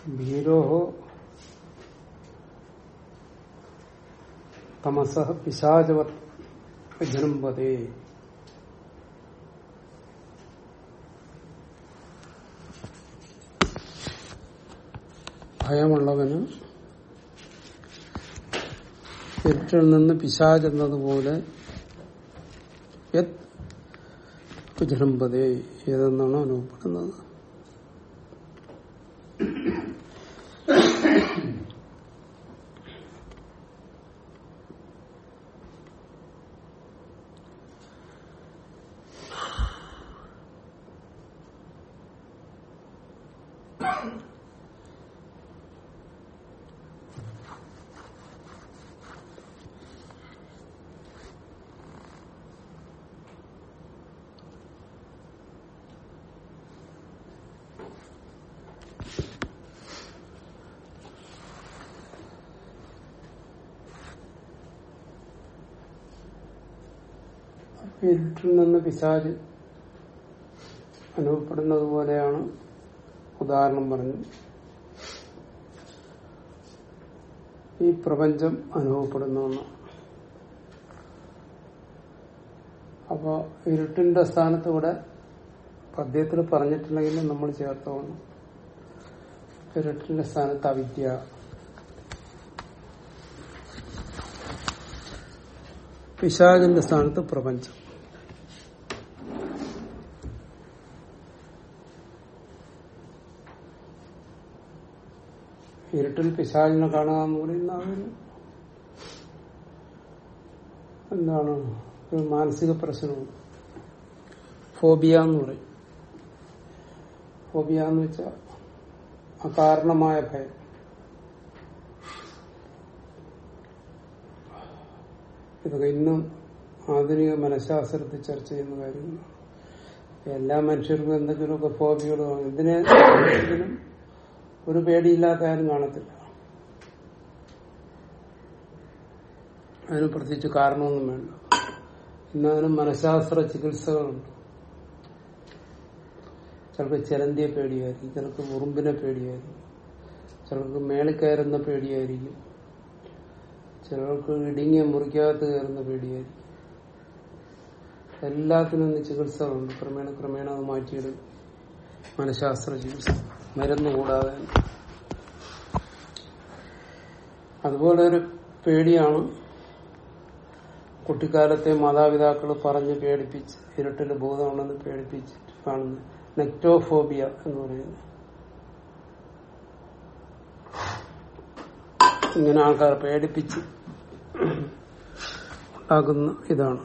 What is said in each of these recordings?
ഭീരോഹോ തമസ പിശാചവർ ജനമ്പതേ ഭയമുള്ളവന് ഇരുട്ടിൽ നിന്ന് പിശാചെന്നതുപോലെ ജനമ്പതേ ഏതെന്നാണ് അനുഭവപ്പെടുന്നത് ഇരുട്ടിൽ നിന്ന് പിശാജ് അനുഭവപ്പെടുന്നത് പോലെയാണ് ഉദാഹരണം പറഞ്ഞു ഈ പ്രപഞ്ചം അനുഭവപ്പെടുന്നു അപ്പോ ഇരുട്ടിന്റെ സ്ഥാനത്ത് ഇവിടെ പദ്യത്തിൽ പറഞ്ഞിട്ടുണ്ടെങ്കിൽ നമ്മൾ ചേർത്തോണം ഇരുട്ടിന്റെ സ്ഥാനത്ത് അവിദ്യ പിശാചിന്റെ സ്ഥാനത്ത് പ്രപഞ്ചം ഇരുട്ടിൽ പിശാചിനെ കാണുക എന്ന് പറയുന്ന അതൊരു എന്താണ് ഒരു മാനസിക പ്രശ്നവും ഫോബിയ എന്ന് പറയും ഫോബിയ എന്ന് വെച്ചാൽ അകാരണമായ ഭയം ഇതൊക്കെ ഇന്നും ആധുനിക മനഃശാസ്ത്രത്തിൽ ചർച്ച ചെയ്യുന്ന കാര്യങ്ങളാണ് എല്ലാ മനുഷ്യർക്കും എന്തെങ്കിലുമൊക്കെ ഫോബികൾ കാണും ഇതിനെ ഇതിനും ഒരു പേടിയില്ലാത്ത ആരും കാണത്തില്ല അതിന് പ്രത്യേകിച്ച് കാരണമൊന്നും വേണ്ട ഇന്ന് അതിന് മനഃശാസ്ത്ര ചികിത്സകളുണ്ട് ചിലർക്ക് ചിലന്തിയെ പേടിയായിരിക്കും ചിലർക്ക് ഉറുമ്പിനെ പേടിയായിരിക്കും ചിലർക്ക് മേളിൽ കയറുന്ന പേടിയായിരിക്കും ചിലർക്ക് ഇടുങ്ങിയ മുറിക്കകത്ത് കയറുന്ന പേടിയായിരിക്കും എല്ലാത്തിനും ഇന്ന് ചികിത്സകളുണ്ട് ക്രമേണ ക്രമേണ അത് മാറ്റിയിടും മനഃശാസ്ത്ര ചികിത്സ മരുന്ന് കൂടാതെ അതുപോലെ ഒരു പേടിയാണ് കുട്ടിക്കാലത്തെ മാതാപിതാക്കൾ പറഞ്ഞ് പേടിപ്പിച്ച് ഇരുട്ടിൽ ബോധമുണ്ടെന്ന് പേടിപ്പിച്ച് കാണുന്നത് നെക്ടോഫോബിയ എന്ന് പറയുന്നത് ഇങ്ങനെ ആൾക്കാർ പേടിപ്പിച്ച് ഉണ്ടാക്കുന്ന ഇതാണ്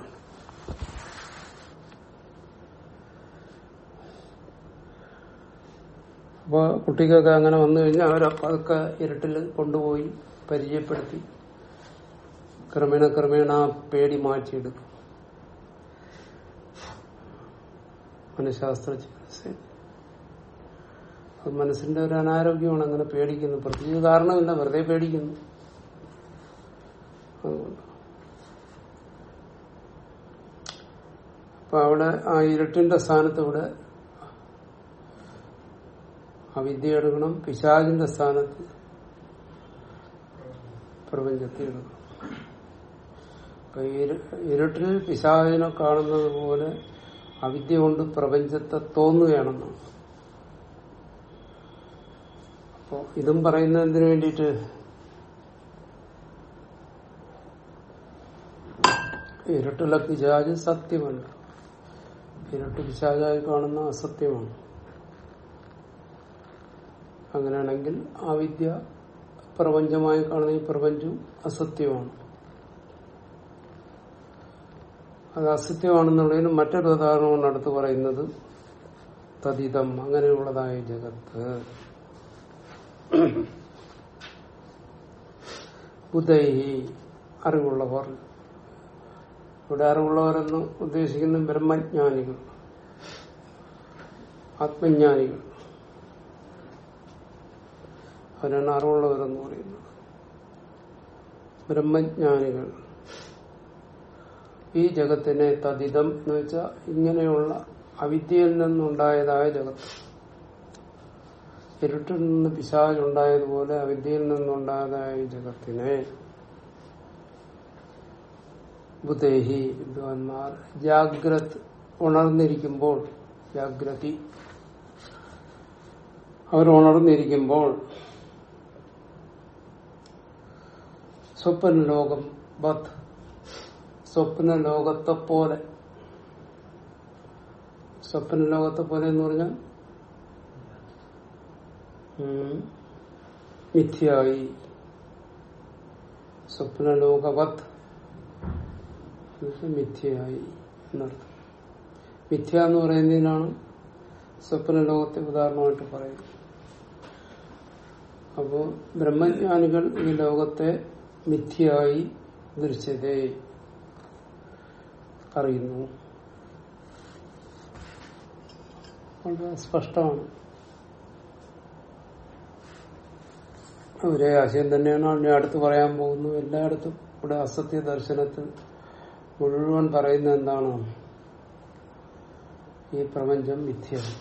അപ്പൊ കുട്ടിക്കൊക്കെ അങ്ങനെ വന്നു കഴിഞ്ഞാൽ അവരപ്പം അതൊക്കെ ഇരുട്ടിൽ കൊണ്ടുപോയി പരിചയപ്പെടുത്തി ക്രമേണ ക്രമേണ ആ പേടി മാറ്റിയെടുക്കും മനഃശാസ്ത്ര ചികിത്സ അത് മനസ്സിന്റെ ഒരു അനാരോഗ്യമാണ് അങ്ങനെ പേടിക്കുന്നത് പ്രത്യേകിച്ച് കാരണമില്ല വെറുതെ പേടിക്കുന്നു അതുകൊണ്ട് അപ്പൊ അവിടെ ആ ഇരുട്ടിന്റെ സ്ഥാനത്ത് ഇവിടെ അവിദ്യ എടുക്കണം പിശാചിന്റെ സ്ഥാനത്ത് പ്രപഞ്ചത്തെ എടുക്കണം അപ്പൊ ഇരുട്ടിൽ പിശാചിനെ കാണുന്നത് പോലെ അവിദ്യ കൊണ്ട് പ്രപഞ്ചത്തെ തോന്നുകയാണെന്നാണ് അപ്പോ ഇതും പറയുന്നത് എന്തിനു വേണ്ടിയിട്ട് ഇരുട്ടുള്ള പിശാജ് സത്യമല്ല ഇരുട്ട് പിശാചായി കാണുന്ന അസത്യമാണ് അങ്ങനെയാണെങ്കിൽ ആ വിദ്യ പ്രപഞ്ചമായി കാണുന്ന ഈ പ്രപഞ്ചം അസത്യമാണ് അത് അസത്യമാണെന്നുള്ളതിന് മറ്റൊരു ഉദാഹരണമാണ് അടുത്ത് പറയുന്നത് തതിതം അങ്ങനെയുള്ളതായ ജഗത്ത് ബുദ്ധൈഹി അറിവുള്ളവർ ഇവിടെ അറിവുള്ളവരെന്ന് ഉദ്ദേശിക്കുന്ന ബ്രഹ്മജ്ഞാനികൾ ആത്മജ്ഞാനികൾ അവരാണ് അറിവുള്ളവരെന്ന് പറയുന്നത് ബ്രഹ്മജ്ഞാനികൾ ഈ ജഗത്തിനെ തതിതം എന്ന് വെച്ചാൽ ഇങ്ങനെയുള്ള അവിദ്യയിൽ നിന്നുണ്ടായതായ ജഗത്ത് ഇരുട്ടിൽ നിന്ന് പിശാചുണ്ടായതുപോലെ അവിദ്യയിൽ നിന്നുണ്ടായതായ ഈ ജഗത്തിനെ ബുദ്ധേഹി വിദ്വാൻമാർ ജാഗ്രത് ഉണർന്നിരിക്കുമ്പോൾ ജാഗ്രതി അവർ ഉണർന്നിരിക്കുമ്പോൾ സ്വപ്ന ലോകം ബത്ത് സ്വപ്ന ലോകത്തെ പോലെ സ്വപ്ന ലോകത്തെ പോലെ എന്ന് പറഞ്ഞാൽ ഉം, മിഥ്യയായി സ്വപ്ന ലോകവത് എന്നുവെച്ചാൽ മിഥ്യയായി എന്നർത്ഥം മിഥ്യ എന്ന് പറയുന്നതിനാണ് സ്വപ്ന ലോകത്തെ ഉദാഹരണമായിട്ട് പറയുന്നത് അപ്പോ ബ്രഹ്മജ്ഞാനികൾ ഈ ലോകത്തെ മിഥ്യയായി ദൃശ്യതേ അറിയുന്നു വളരെ സ്പഷ്ടമാണ് ഒരേ ആശയം തന്നെയാണ് അതിനെ അടുത്ത് പറയാൻ പോകുന്നത് എല്ലായിടത്തും ഇവിടെ അസത്യ ദർശനത്തിൽ മുഴുവൻ പറയുന്നത് എന്താണ് ഈ പ്രപഞ്ചം മിഥ്യയാണ്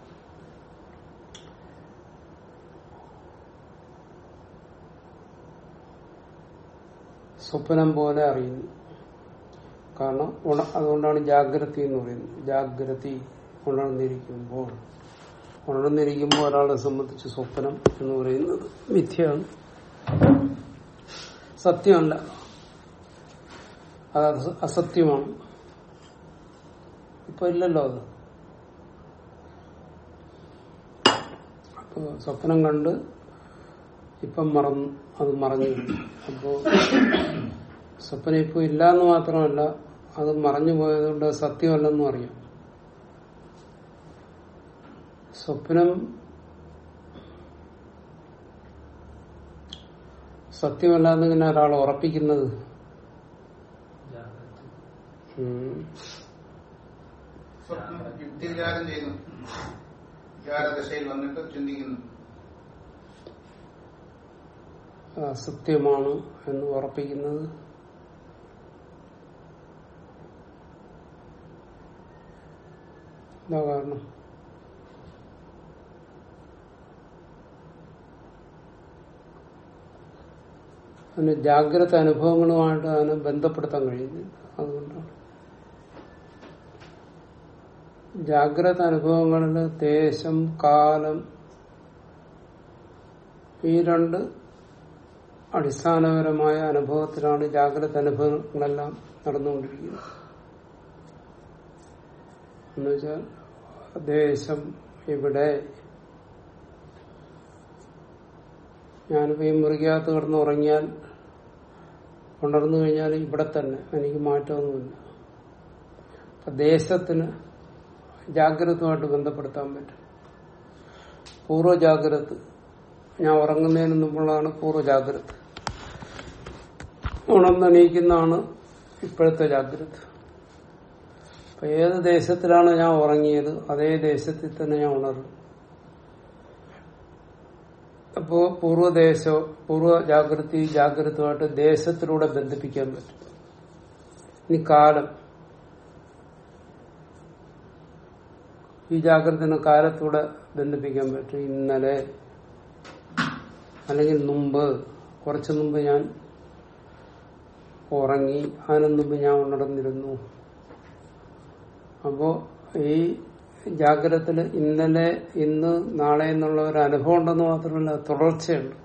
സ്വപ്നം പോലെ അറിയുന്നു കാരണം ഉണ- അതുകൊണ്ടാണ് ജാഗ്രതി എന്ന് പറയുന്നത് ജാഗ്രതി ഉണർന്നിരിക്കുമ്പോൾ ഉണർന്നിരിക്കുമ്പോൾ ഒരാളെ സംബന്ധിച്ച് സ്വപ്നം എന്ന് പറയുന്നത് മിഥ്യയാണ് സത്യമല്ല അത് അസ- അസത്യമാണ് ഇപ്പൊ ഇല്ലല്ലോ അത് അപ്പൊ സ്വപ്നം കണ്ട് ഇപ്പം മറന്നു അത് മറഞ്ഞു അപ്പോ സ്വപ്നം ഇപ്പൊ ഇല്ല എന്ന് മാത്രമല്ല അത് മറഞ്ഞു പോയതുകൊണ്ട് അത് സത്യമല്ലെന്നും അറിയാം സ്വപ്നം സത്യമല്ല എന്നിങ്ങനെ ഒരാൾ ഉറപ്പിക്കുന്നത് ഉം. സ്വപ്നം യുക്തി വിചാരം ചെയ്യുന്നു വിചാരദശയിൽ വന്നിട്ട് ചിന്തിക്കുന്നു അസത്യമാണ് എന്ന് ഉറപ്പിക്കുന്നത് എന്താ കാരണം അതിന് ജാഗ്രത അനുഭവങ്ങളുമായിട്ട് അതിനെ ബന്ധപ്പെടുത്താൻ കഴിയുന്നില്ല അതുകൊണ്ടാണ് ജാഗ്രത അനുഭവങ്ങളിൽ ദേശം കാലം ഈ രണ്ട് അടിസ്ഥാനപരമായ അനുഭവത്തിലാണ് ജാഗ്രത അനുഭവങ്ങളെല്ലാം നടന്നുകൊണ്ടിരിക്കുന്നത് എന്നുവെച്ചാൽ ദേശം ഇവിടെ ഞാനിപ്പോ ഈ മുറിക്കകത്ത് കിടന്ന് ഉറങ്ങിയാൽ ഉണർന്നു കഴിഞ്ഞാൽ ഇവിടെ തന്നെ എനിക്ക് മാറ്റമൊന്നുമില്ല അപ്പൊ ദേശത്തിന് ജാഗ്രതമായിട്ട് ബന്ധപ്പെടുത്താൻ പറ്റും പൂർവ്വജാഗ്രത ഞാൻ ഉറങ്ങുന്നതിന് മുമ്പുള്ളതാണ് പൂർവ്വജാഗ്രത ഉണർന്നെണീക്കുന്നതാണ് ഇപ്പോഴത്തെ ജാഗ്രത അപ്പൊ ഏത് ദേശത്തിലാണ് ഞാൻ ഉറങ്ങിയത് അതേ ദേശത്തിൽ തന്നെ ഞാൻ ഉണർന്നു അപ്പോ പൂർവ്വദേശ പൂർവ്വ ജാഗ്രതി ജാഗ്രതമായിട്ട് ദേശത്തിലൂടെ ബന്ധിപ്പിക്കാൻ പറ്റും ഇനി കാലം ഈ ജാഗ്രതന് കാലത്തൂടെ ബന്ധിപ്പിക്കാൻ പറ്റും ഇന്നലെ അല്ലെങ്കിൽ മുമ്പ് കുറച്ചു മുമ്പ് ഞാൻ ഉറങ്ങി അതിനു മുമ്പ് ഞാൻ ഉണർന്നിരുന്നു അപ്പോ ഈ ജാഗ്രതത്തില് ഇന്നലെ ഇന്ന് നാളെ എന്നുള്ള ഒരു അനുഭവം ഉണ്ടെന്ന് മാത്രമല്ല തുടർച്ചയുണ്ട്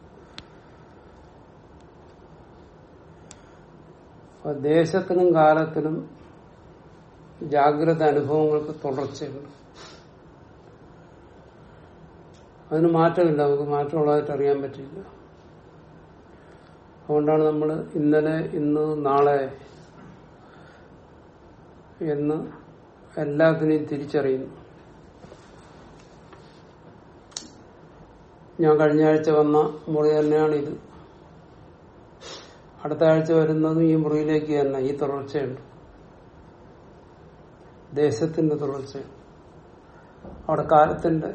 അപ്പൊ ദേശത്തിനും കാലത്തിനും ജാഗ്രത അനുഭവങ്ങൾക്ക് തുടർച്ചയുണ്ട് അതിന് മാറ്റമില്ല നമുക്ക് മാറ്റമുള്ളതായിട്ട് അറിയാൻ പറ്റില്ല അതുകൊണ്ടാണ് നമ്മൾ ഇന്നലെ ഇന്ന് നാളെ എന്ന് എല്ലാത്തിനെയും തിരിച്ചറിയുന്നു ഞാൻ കഴിഞ്ഞ ആഴ്ച വന്ന മുറി തന്നെയാണിത് അടുത്ത ആഴ്ച വരുന്നതും ഈ മുറിയിലേക്ക് തന്നെ ഈ തുടർച്ചയുണ്ട് ദേശത്തിന്റെ തുടർച്ചയുണ്ട് അവിടെ കാലത്തിന്റെ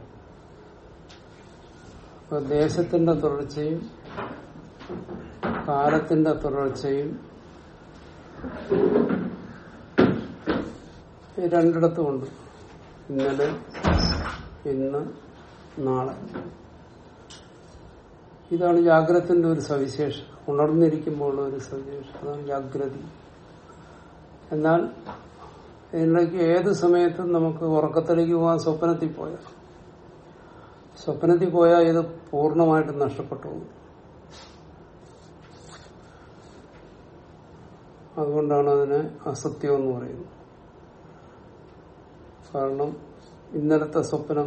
അപ്പൊ ദേശത്തിന്റെ തുടർച്ചയും കാലത്തിന്റെ തുടർച്ചയും ഈ രണ്ടിടത്തുമുണ്ട് ഇന്നലെ ഇന്ന് നാളെ ഇതാണ് ജാഗ്രതത്തിന്റെ ഒരു സവിശേഷത ഉണർന്നിരിക്കുമ്പോൾ ഒരു സവിശേഷത അതാണ് ജാഗ്രതി എന്നാൽ ഇതിലേക്ക് ഏത് സമയത്തും നമുക്ക് ഉറക്കത്തിലേക്ക് പോകാൻ സ്വപ്നത്തിൽ പോയാൽ സ്വപ്നത്തിൽ പോയാൽ ഇത് പൂർണ്ണമായിട്ട് നഷ്ടപ്പെട്ടു പോകും അതുകൊണ്ടാണ് അതിനെ അസത്യം എന്ന് പറയുന്നത് കാരണം ഇന്നലത്തെ സ്വപ്നം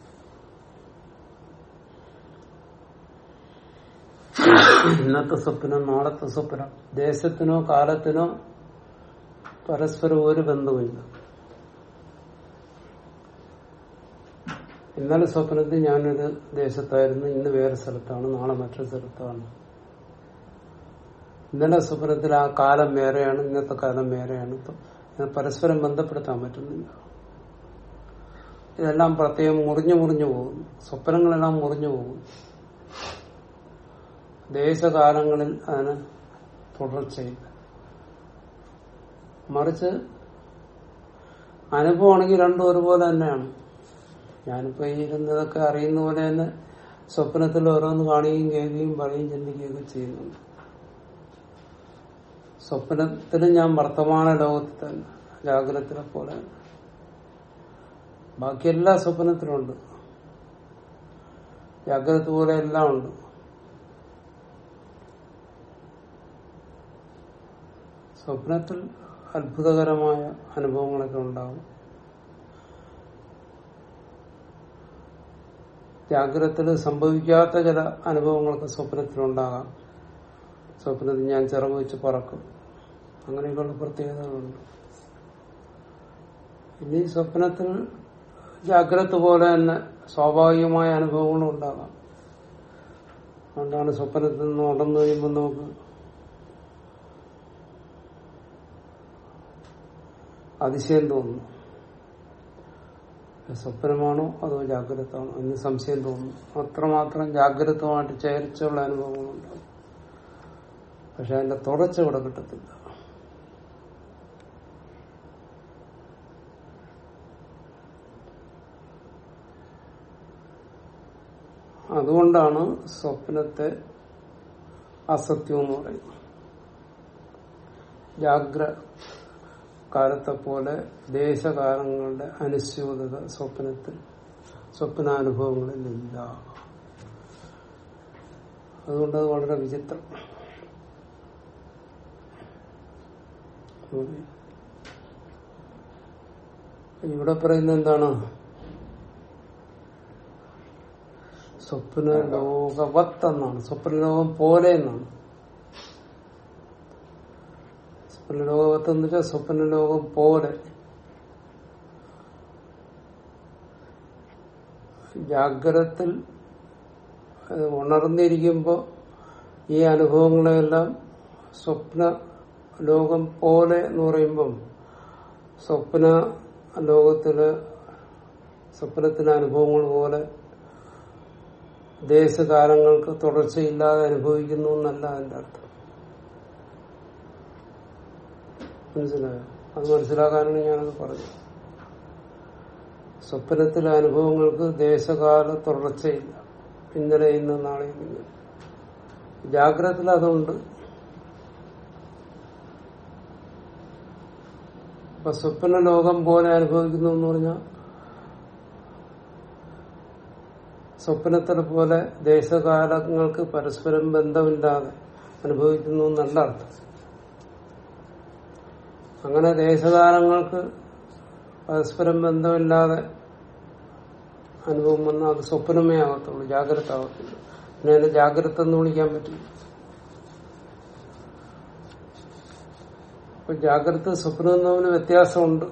ഇന്നത്തെ സ്വപ്നം നാളത്തെ സ്വപ്നം ദേശത്തിനോ കാലത്തിനോ പരസ്പരം ഒരു ബന്ധവുമില്ല ഇന്നലെ സ്വപ്നത്തിൽ ഞാനൊരു ദേശത്തായിരുന്നു ഇന്ന് വേറെ സ്ഥലത്താണ് നാളെ മറ്റൊരു സ്ഥലത്താണ് ഇന്നലെ സ്വപ്നത്തിൽ ആ കാലം വേറെയാണ് ഇന്നത്തെ കാലം വേറെയാണ് ഇപ്പം ഇത് പരസ്പരം ബന്ധപ്പെടുത്താൻ പറ്റുന്നില്ല ഇതെല്ലാം പ്രത്യേകം മുറിഞ്ഞു മുറിഞ്ഞു പോകുന്നു സ്വപ്നങ്ങളെല്ലാം മുറിഞ്ഞു പോകുന്നു ദേശകാലങ്ങളിൽ അതിന് തുടർച്ചയില്ല മറിച്ച് അനുഭവമാണെങ്കിൽ രണ്ടും ഒരുപോലെ തന്നെയാണ് ഞാനിപ്പോ ഈ ഇരുന്നതൊക്കെ അറിയുന്ന പോലെ തന്നെ സ്വപ്നത്തിൽ ഓരോന്ന് കാണുകയും കേൾക്കുകയും പറയുകയും ചിന്തിക്കുകയൊക്കെ ചെയ്യുന്നുണ്ട് സ്വപ്നത്തിലും ഞാൻ വർത്തമാന ലോകത്തിൽ തന്നെ ജാഗ്രതത്തിലെ പോലെ ബാക്കി എല്ലാ സ്വപ്നത്തിലുണ്ട് ജാഗ്രത പോലെ എല്ലാം ഉണ്ട് സ്വപ്നത്തിൽ അത്ഭുതകരമായ അനുഭവങ്ങളൊക്കെ ഉണ്ടാകും ജാഗ്രതത്തിൽ സംഭവിക്കാത്ത ചില അനുഭവങ്ങളൊക്കെ സ്വപ്നത്തിലുണ്ടാകാം സ്വപ്നത്തിൽ ഞാൻ ചിറക് വെച്ച് പറക്കും അങ്ങനെയൊക്കെയുള്ള പ്രത്യേകതകളുണ്ട് ഇനി സ്വപ്നത്തിൽ ജാഗ്രത പോലെ തന്നെ സ്വാഭാവികമായ അനുഭവങ്ങളും ഉണ്ടാകാം അതുകൊണ്ടാണ് സ്വപ്നത്തിൽ നിന്ന് ഉടന്നു കഴിയുമ്പോൾ നമുക്ക് അതിശയം തോന്നുന്നു സ്വപ്നമാണോ അതോ ജാഗ്രതമാണോ എന്ന് സംശയം തോന്നുന്നു അത്രമാത്രം ജാഗ്രതമായിട്ട് ചേർച്ചുള്ള അനുഭവങ്ങളുണ്ടാകും പക്ഷെ അതിന്റെ തുടർച്ച ഇവിടെ കിട്ടത്തില്ല അതുകൊണ്ടാണ് സ്വപ്നത്തെ അസത്യം എന്ന് പറയുന്നത് ജാഗ്ര കാലത്തെ പോലെ ദേശകാലങ്ങളുടെ അനുസ്യൂതത സ്വപ്നത്തിൽ സ്വപ്നാനുഭവങ്ങളിലില്ല അതുകൊണ്ട് അത് വളരെ വിചിത്രം ഇവിടെ പറയുന്നത് എന്താണ് സ്വപ്ന ലോകവത്ത് എന്നാണ് സ്വപ്നലോകം പോലെ എന്നാണ് സ്വപ്നലോകവത്ത് എന്ന് വെച്ചാൽ സ്വപ്നലോകം പോലെ ജാഗ്രതത്തിൽ ഉണർന്നിരിക്കുമ്പോൾ ഈ അനുഭവങ്ങളെല്ലാം സ്വപ്ന ലോകം പോലെ എന്ന് പറയുമ്പം സ്വപ്ന ലോകത്തില് സ്വപ്നത്തിലെ അനുഭവങ്ങൾ പോലെ ദേശകാലങ്ങൾക്ക് തുടർച്ചയില്ലാതെ അനുഭവിക്കുന്നു എന്നല്ല അതിന്റെ അർത്ഥം മനസ്സിലായോ അത് മനസ്സിലാക്കാനാണ് ഞാനത് പറഞ്ഞത് സ്വപ്നത്തിലെ അനുഭവങ്ങൾക്ക് ദേശകാല തുടർച്ചയില്ല ഇന്നലെ ഇന്ന് നാളെ ഇന്ന് ജാഗ്രതത്തിൽ അതുണ്ട് അപ്പൊ സ്വപ്ന ലോകം പോലെ അനുഭവിക്കുന്നു എന്ന് പറഞ്ഞാൽ സ്വപ്നത്തിനെ പോലെ ദേശകാലങ്ങൾക്ക് പരസ്പരം ബന്ധമില്ലാതെ അനുഭവിക്കുന്നു എന്നല്ല അർത്ഥം അങ്ങനെ ദേശകാലങ്ങൾക്ക് പരസ്പരം ബന്ധമില്ലാതെ അനുഭവം വന്നാൽ അത് സ്വപ്നമേ ആകത്തുള്ളൂ ജാഗ്രത ആകത്തില്ല പിന്നെ അതിനെ ജാഗ്രത എന്ന് വിളിക്കാൻ പറ്റില്ല അപ്പൊ ജാഗ്രത സ്വപ്നം തമ്മിൽ വ്യത്യാസമുണ്ട്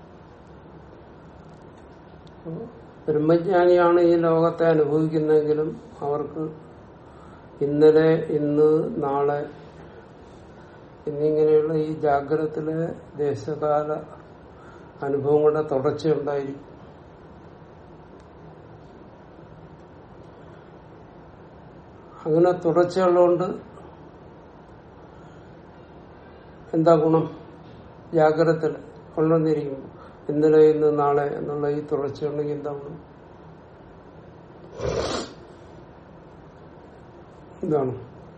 ബ്രഹ്മജ്ഞാനിയാണ് ഈ ലോകത്തെ അനുഭവിക്കുന്നതെങ്കിലും അവർക്ക് ഇന്നലെ ഇന്ന് നാളെ എന്നിങ്ങനെയുള്ള ഈ ജാഗ്രതത്തിലെ ദേശകാല അനുഭവങ്ങളുടെ തുടർച്ചയുണ്ടായിരിക്കും അങ്ങനെ തുടർച്ചയുള്ളതുകൊണ്ട് എന്താ ഗുണം ജാഗ്രതത്തിൽ ഉണർന്നിരിക്കുമ്പോൾ ഇന്നലെ ഇന്ന് നാളെ എന്നുള്ള ഈ തുടർച്ചയുണ്ടെങ്കിൽ എന്താ ഗുണം എന്താണ്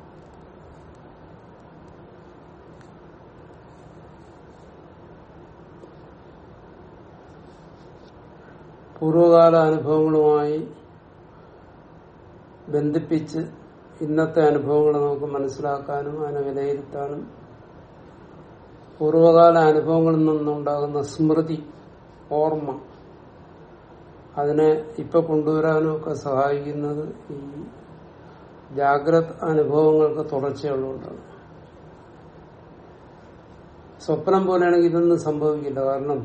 പൂർവകാല അനുഭവങ്ങളുമായി ബന്ധിപ്പിച്ച് ഇന്നത്തെ അനുഭവങ്ങൾ നമുക്ക് മനസ്സിലാക്കാനും അതിനെ വിലയിരുത്താനും പൂർവകാല അനുഭവങ്ങളിൽ നിന്നുണ്ടാകുന്ന സ്മൃതി ഓർമ്മ അതിനെ ഇപ്പൊ കൊണ്ടുവരാനും ഒക്കെ സഹായിക്കുന്നത് ഈ ജാഗ്രത് അനുഭവങ്ങൾക്ക് തുടർച്ചയുള്ളതുകൊണ്ടാണ് സ്വപ്നം പോലെയാണെങ്കിൽ ഇതൊന്നും സംഭവിക്കില്ല കാരണം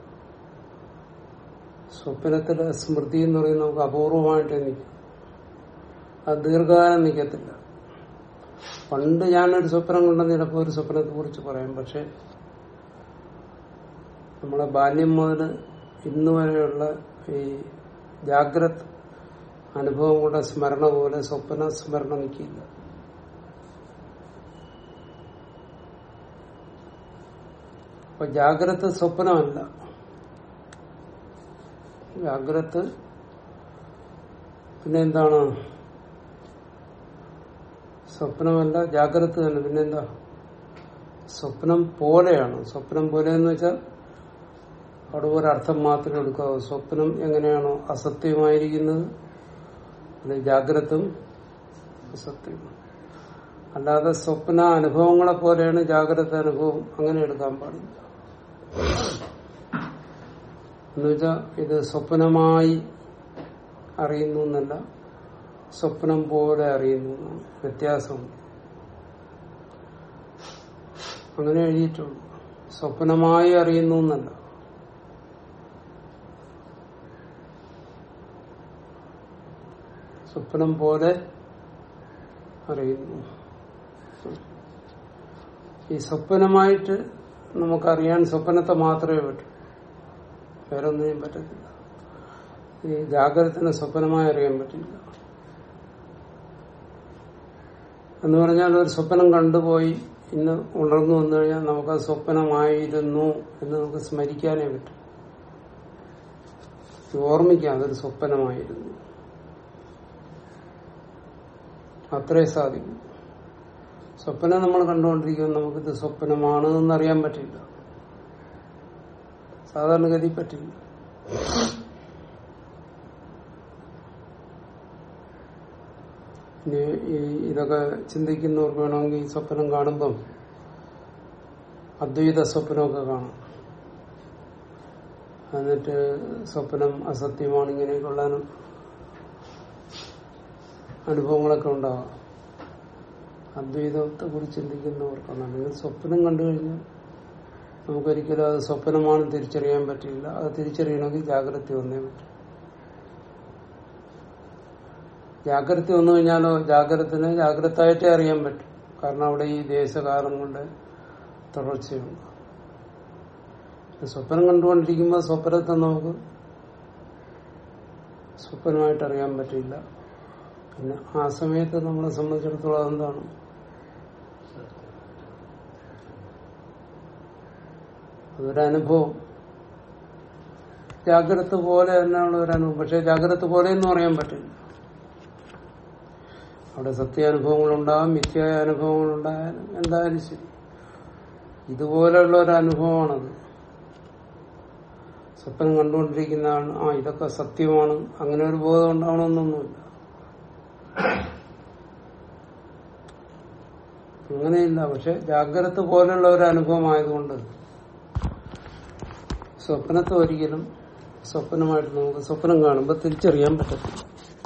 സ്വപ്നത്തിലെ സ്മൃതി എന്ന് പറയുന്നത് നമുക്ക് അപൂർവമായിട്ട് നിൽക്കും അത് ദീർഘകാലം നിൽക്കത്തില്ല പണ്ട് ഞാനൊരു സ്വപ്നം കണ്ടെന്ന് ചിലപ്പോൾ ഒരു സ്വപ്നത്തെ കുറിച്ച് പറയാം പക്ഷെ നമ്മളെ ബാല്യം മുതൽ ഇന്ന് വരെയുള്ള ഈ ജാഗ്രത് അനുഭവങ്ങളുടെ സ്മരണ പോലെ സ്വപ്ന സ്മരണ നിൽക്കില്ല അപ്പൊ ജാഗ്രത സ്വപ്നമല്ല ജാഗ്രത് പിന്നെ എന്താണ് സ്വപ്നമല്ല ജാഗ്രത തന്നെ പിന്നെന്താ സ്വപ്നം പോലെയാണ് സ്വപ്നം പോലെ എന്ന് വെച്ചാൽ അവിടെ ഒരർത്ഥം മാത്രമേ എടുക്കാവൂ സ്വപ്നം എങ്ങനെയാണോ അസത്യമായിരിക്കുന്നത് അത് ജാഗ്രതും അസത്യമാണ് അല്ലാതെ സ്വപ്ന അനുഭവങ്ങളെ പോലെയാണ് ജാഗ്രത അനുഭവം അങ്ങനെ എടുക്കാൻ പാടില്ല എന്നുവെച്ചാൽ ഇത് സ്വപ്നമായി അറിയുന്നു എന്നല്ല സ്വപ്നം പോലെ അറിയുന്നു എന്നാണ് വ്യത്യാസമുണ്ട് അങ്ങനെ എഴുതിയിട്ടുള്ളൂ സ്വപ്നമായി അറിയുന്നു എന്നല്ല സ്വപ്നം പോലെ അറിയുന്നു ഈ സ്വപ്നമായിട്ട് നമുക്കറിയാൻ സ്വപ്നത്തെ മാത്രമേ പറ്റൂ വേറെ ഒന്നിനും പറ്റത്തില്ല ഈ ജാഗ്രതത്തിന് സ്വപ്നമായി അറിയാൻ പറ്റില്ല എന്ന് പറഞ്ഞാൽ ഒരു സ്വപ്നം കണ്ടുപോയി ഇന്ന് ഉണർന്നു വന്നു കഴിഞ്ഞാൽ നമുക്ക് സ്വപ്നമായിരുന്നു എന്ന് നമുക്ക് സ്മരിക്കാനേ പറ്റും ഓർമ്മിക്കാം അതൊരു സ്വപ്നമായിരുന്നു അത്രേ സാധിക്കും സ്വപ്നം നമ്മൾ കണ്ടുകൊണ്ടിരിക്കുമ്പോൾ നമുക്കിത് സ്വപ്നമാണ് എന്നറിയാൻ പറ്റില്ല സാധാരണഗതി പറ്റില്ല ഇനി ഈ ഇതൊക്കെ ചിന്തിക്കുന്നവർക്ക് വേണമെങ്കിൽ ഈ സ്വപ്നം കാണുമ്പം അദ്വൈത സ്വപ്നമൊക്കെ കാണാം എന്നിട്ട് സ്വപ്നം അസത്യമാണ് ഇങ്ങനെയൊക്കെയുള്ള അനു- അനുഭവങ്ങളൊക്കെ ഉണ്ടാവാം അദ്വൈതത്തെ കുറിച്ച് ചിന്തിക്കുന്നവർക്കാണ് അല്ലെങ്കിൽ സ്വപ്നം കണ്ടു കഴിഞ്ഞാൽ നമുക്കൊരിക്കലും അത് സ്വപ്നമാണെന്ന് തിരിച്ചറിയാൻ പറ്റില്ല അത് തിരിച്ചറിയണമെങ്കിൽ ജാഗ്രത വന്നേ പറ്റും ജാഗ്രത വന്നു കഴിഞ്ഞാലോ ജാഗ്രതനെ ജാഗ്രതായിട്ടേ അറിയാൻ പറ്റും കാരണം അവിടെ ഈ ദേശകാലങ്ങളുടെ തുടർച്ചയുണ്ട് സ്വപ്നം കണ്ടുകൊണ്ടിരിക്കുമ്പോൾ സ്വപ്നത്തെ നമുക്ക് സ്വപ്നമായിട്ട് അറിയാൻ പറ്റില്ല പിന്നെ ആ സമയത്ത് നമ്മളെ സംബന്ധിച്ചിടത്തോളം എന്താണ് അതൊരനുഭവം ജാഗ്രത പോലെ തന്നെയുള്ള ഒരു അനുഭവം പക്ഷെ ജാഗ്രത പോലെ എന്ന് പറയാൻ പറ്റില്ല അവിടെ സത്യാനുഭവങ്ങളുണ്ടാകും മിഥ്യായ അനുഭവങ്ങളുണ്ടായാലും എന്തായാലും ശരി ഇതുപോലെയുള്ള ഒരു അനുഭവമാണത് സ്വപ്നം കണ്ടുകൊണ്ടിരിക്കുന്നതാണ് ആ ഇതൊക്കെ സത്യമാണ് അങ്ങനെ ഒരു ബോധം ഉണ്ടാവണമെന്നൊന്നുമില്ല അങ്ങനെയില്ല പക്ഷെ ജാഗ്രത പോലുള്ള ഒരു അനുഭവമായതുകൊണ്ട് സ്വപ്നത്തെ ഒരിക്കലും സ്വപ്നമായിട്ട് നമുക്ക് സ്വപ്നം കാണുമ്പോൾ തിരിച്ചറിയാൻ പറ്റത്തില്ല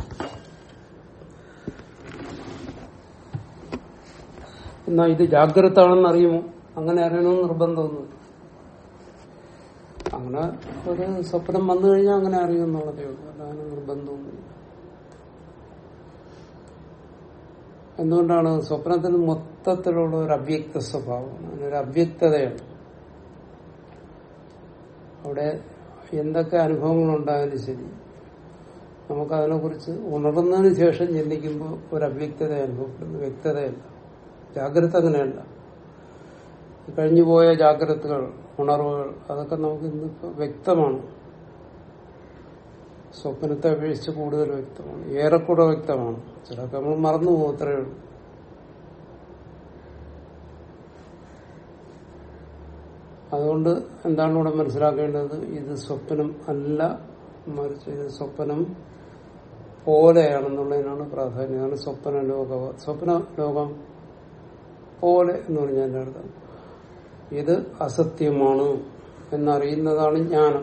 എന്നാ ഇത് ജാഗ്രത ആണെന്ന് അറിയുമോ അങ്ങനെ അറിയണമെന്ന് നിർബന്ധമൊന്നുമില്ല അങ്ങനെ ഒരു സ്വപ്നം വന്നു കഴിഞ്ഞാൽ അങ്ങനെ അറിയുമെന്നുള്ളതേ ഉള്ളൂ അല്ലാതെ നിർബന്ധമൊന്നുമില്ല എന്തുകൊണ്ടാണ് സ്വപ്നത്തിന് മൊത്തത്തിലുള്ള ഒരു അവ്യക്ത സ്വഭാവമാണ് അതിനൊരു അവ്യക്തതയാണ് അവിടെ എന്തൊക്കെ അനുഭവങ്ങൾ ഉണ്ടായാലും ശരി നമുക്ക് അതിനെക്കുറിച്ച് ഉണർന്നതിന് ശേഷം ചിന്തിക്കുമ്പോൾ ഒരു അവ്യക്തത അനുഭവപ്പെടുന്നു വ്യക്തതയല്ല ജാഗ്രത അങ്ങനെയല്ല കഴിഞ്ഞുപോയ ജാഗ്രതകൾ ഉണർവുകൾ അതൊക്കെ നമുക്ക് ഇന്നിപ്പോ വ്യക്തമാണ് സ്വപ്നത്തെ അപേക്ഷിച്ച് കൂടുതൽ വ്യക്തമാണ് ഏറെക്കൂടെ വ്യക്തമാണ് ചിലതൊക്കെ നമ്മൾ മറന്നു പോകും അത്രയേ ഉള്ളൂ അതുകൊണ്ട് എന്താണ് ഇവിടെ മനസ്സിലാക്കേണ്ടത് ഇത് സ്വപ്നം അല്ല മറിച്ച് ഇത് സ്വപ്നം പോലെയാണെന്നുള്ളതിനാണ് പ്രാധാന്യം അതാണ് സ്വപ്ന ലോക സ്വപ്ന ലോകം പോലെ എന്ന് പറഞ്ഞാൽ അർത്ഥം ഇത് അസത്യമാണ് എന്നറിയുന്നതാണ് ജ്ഞാനം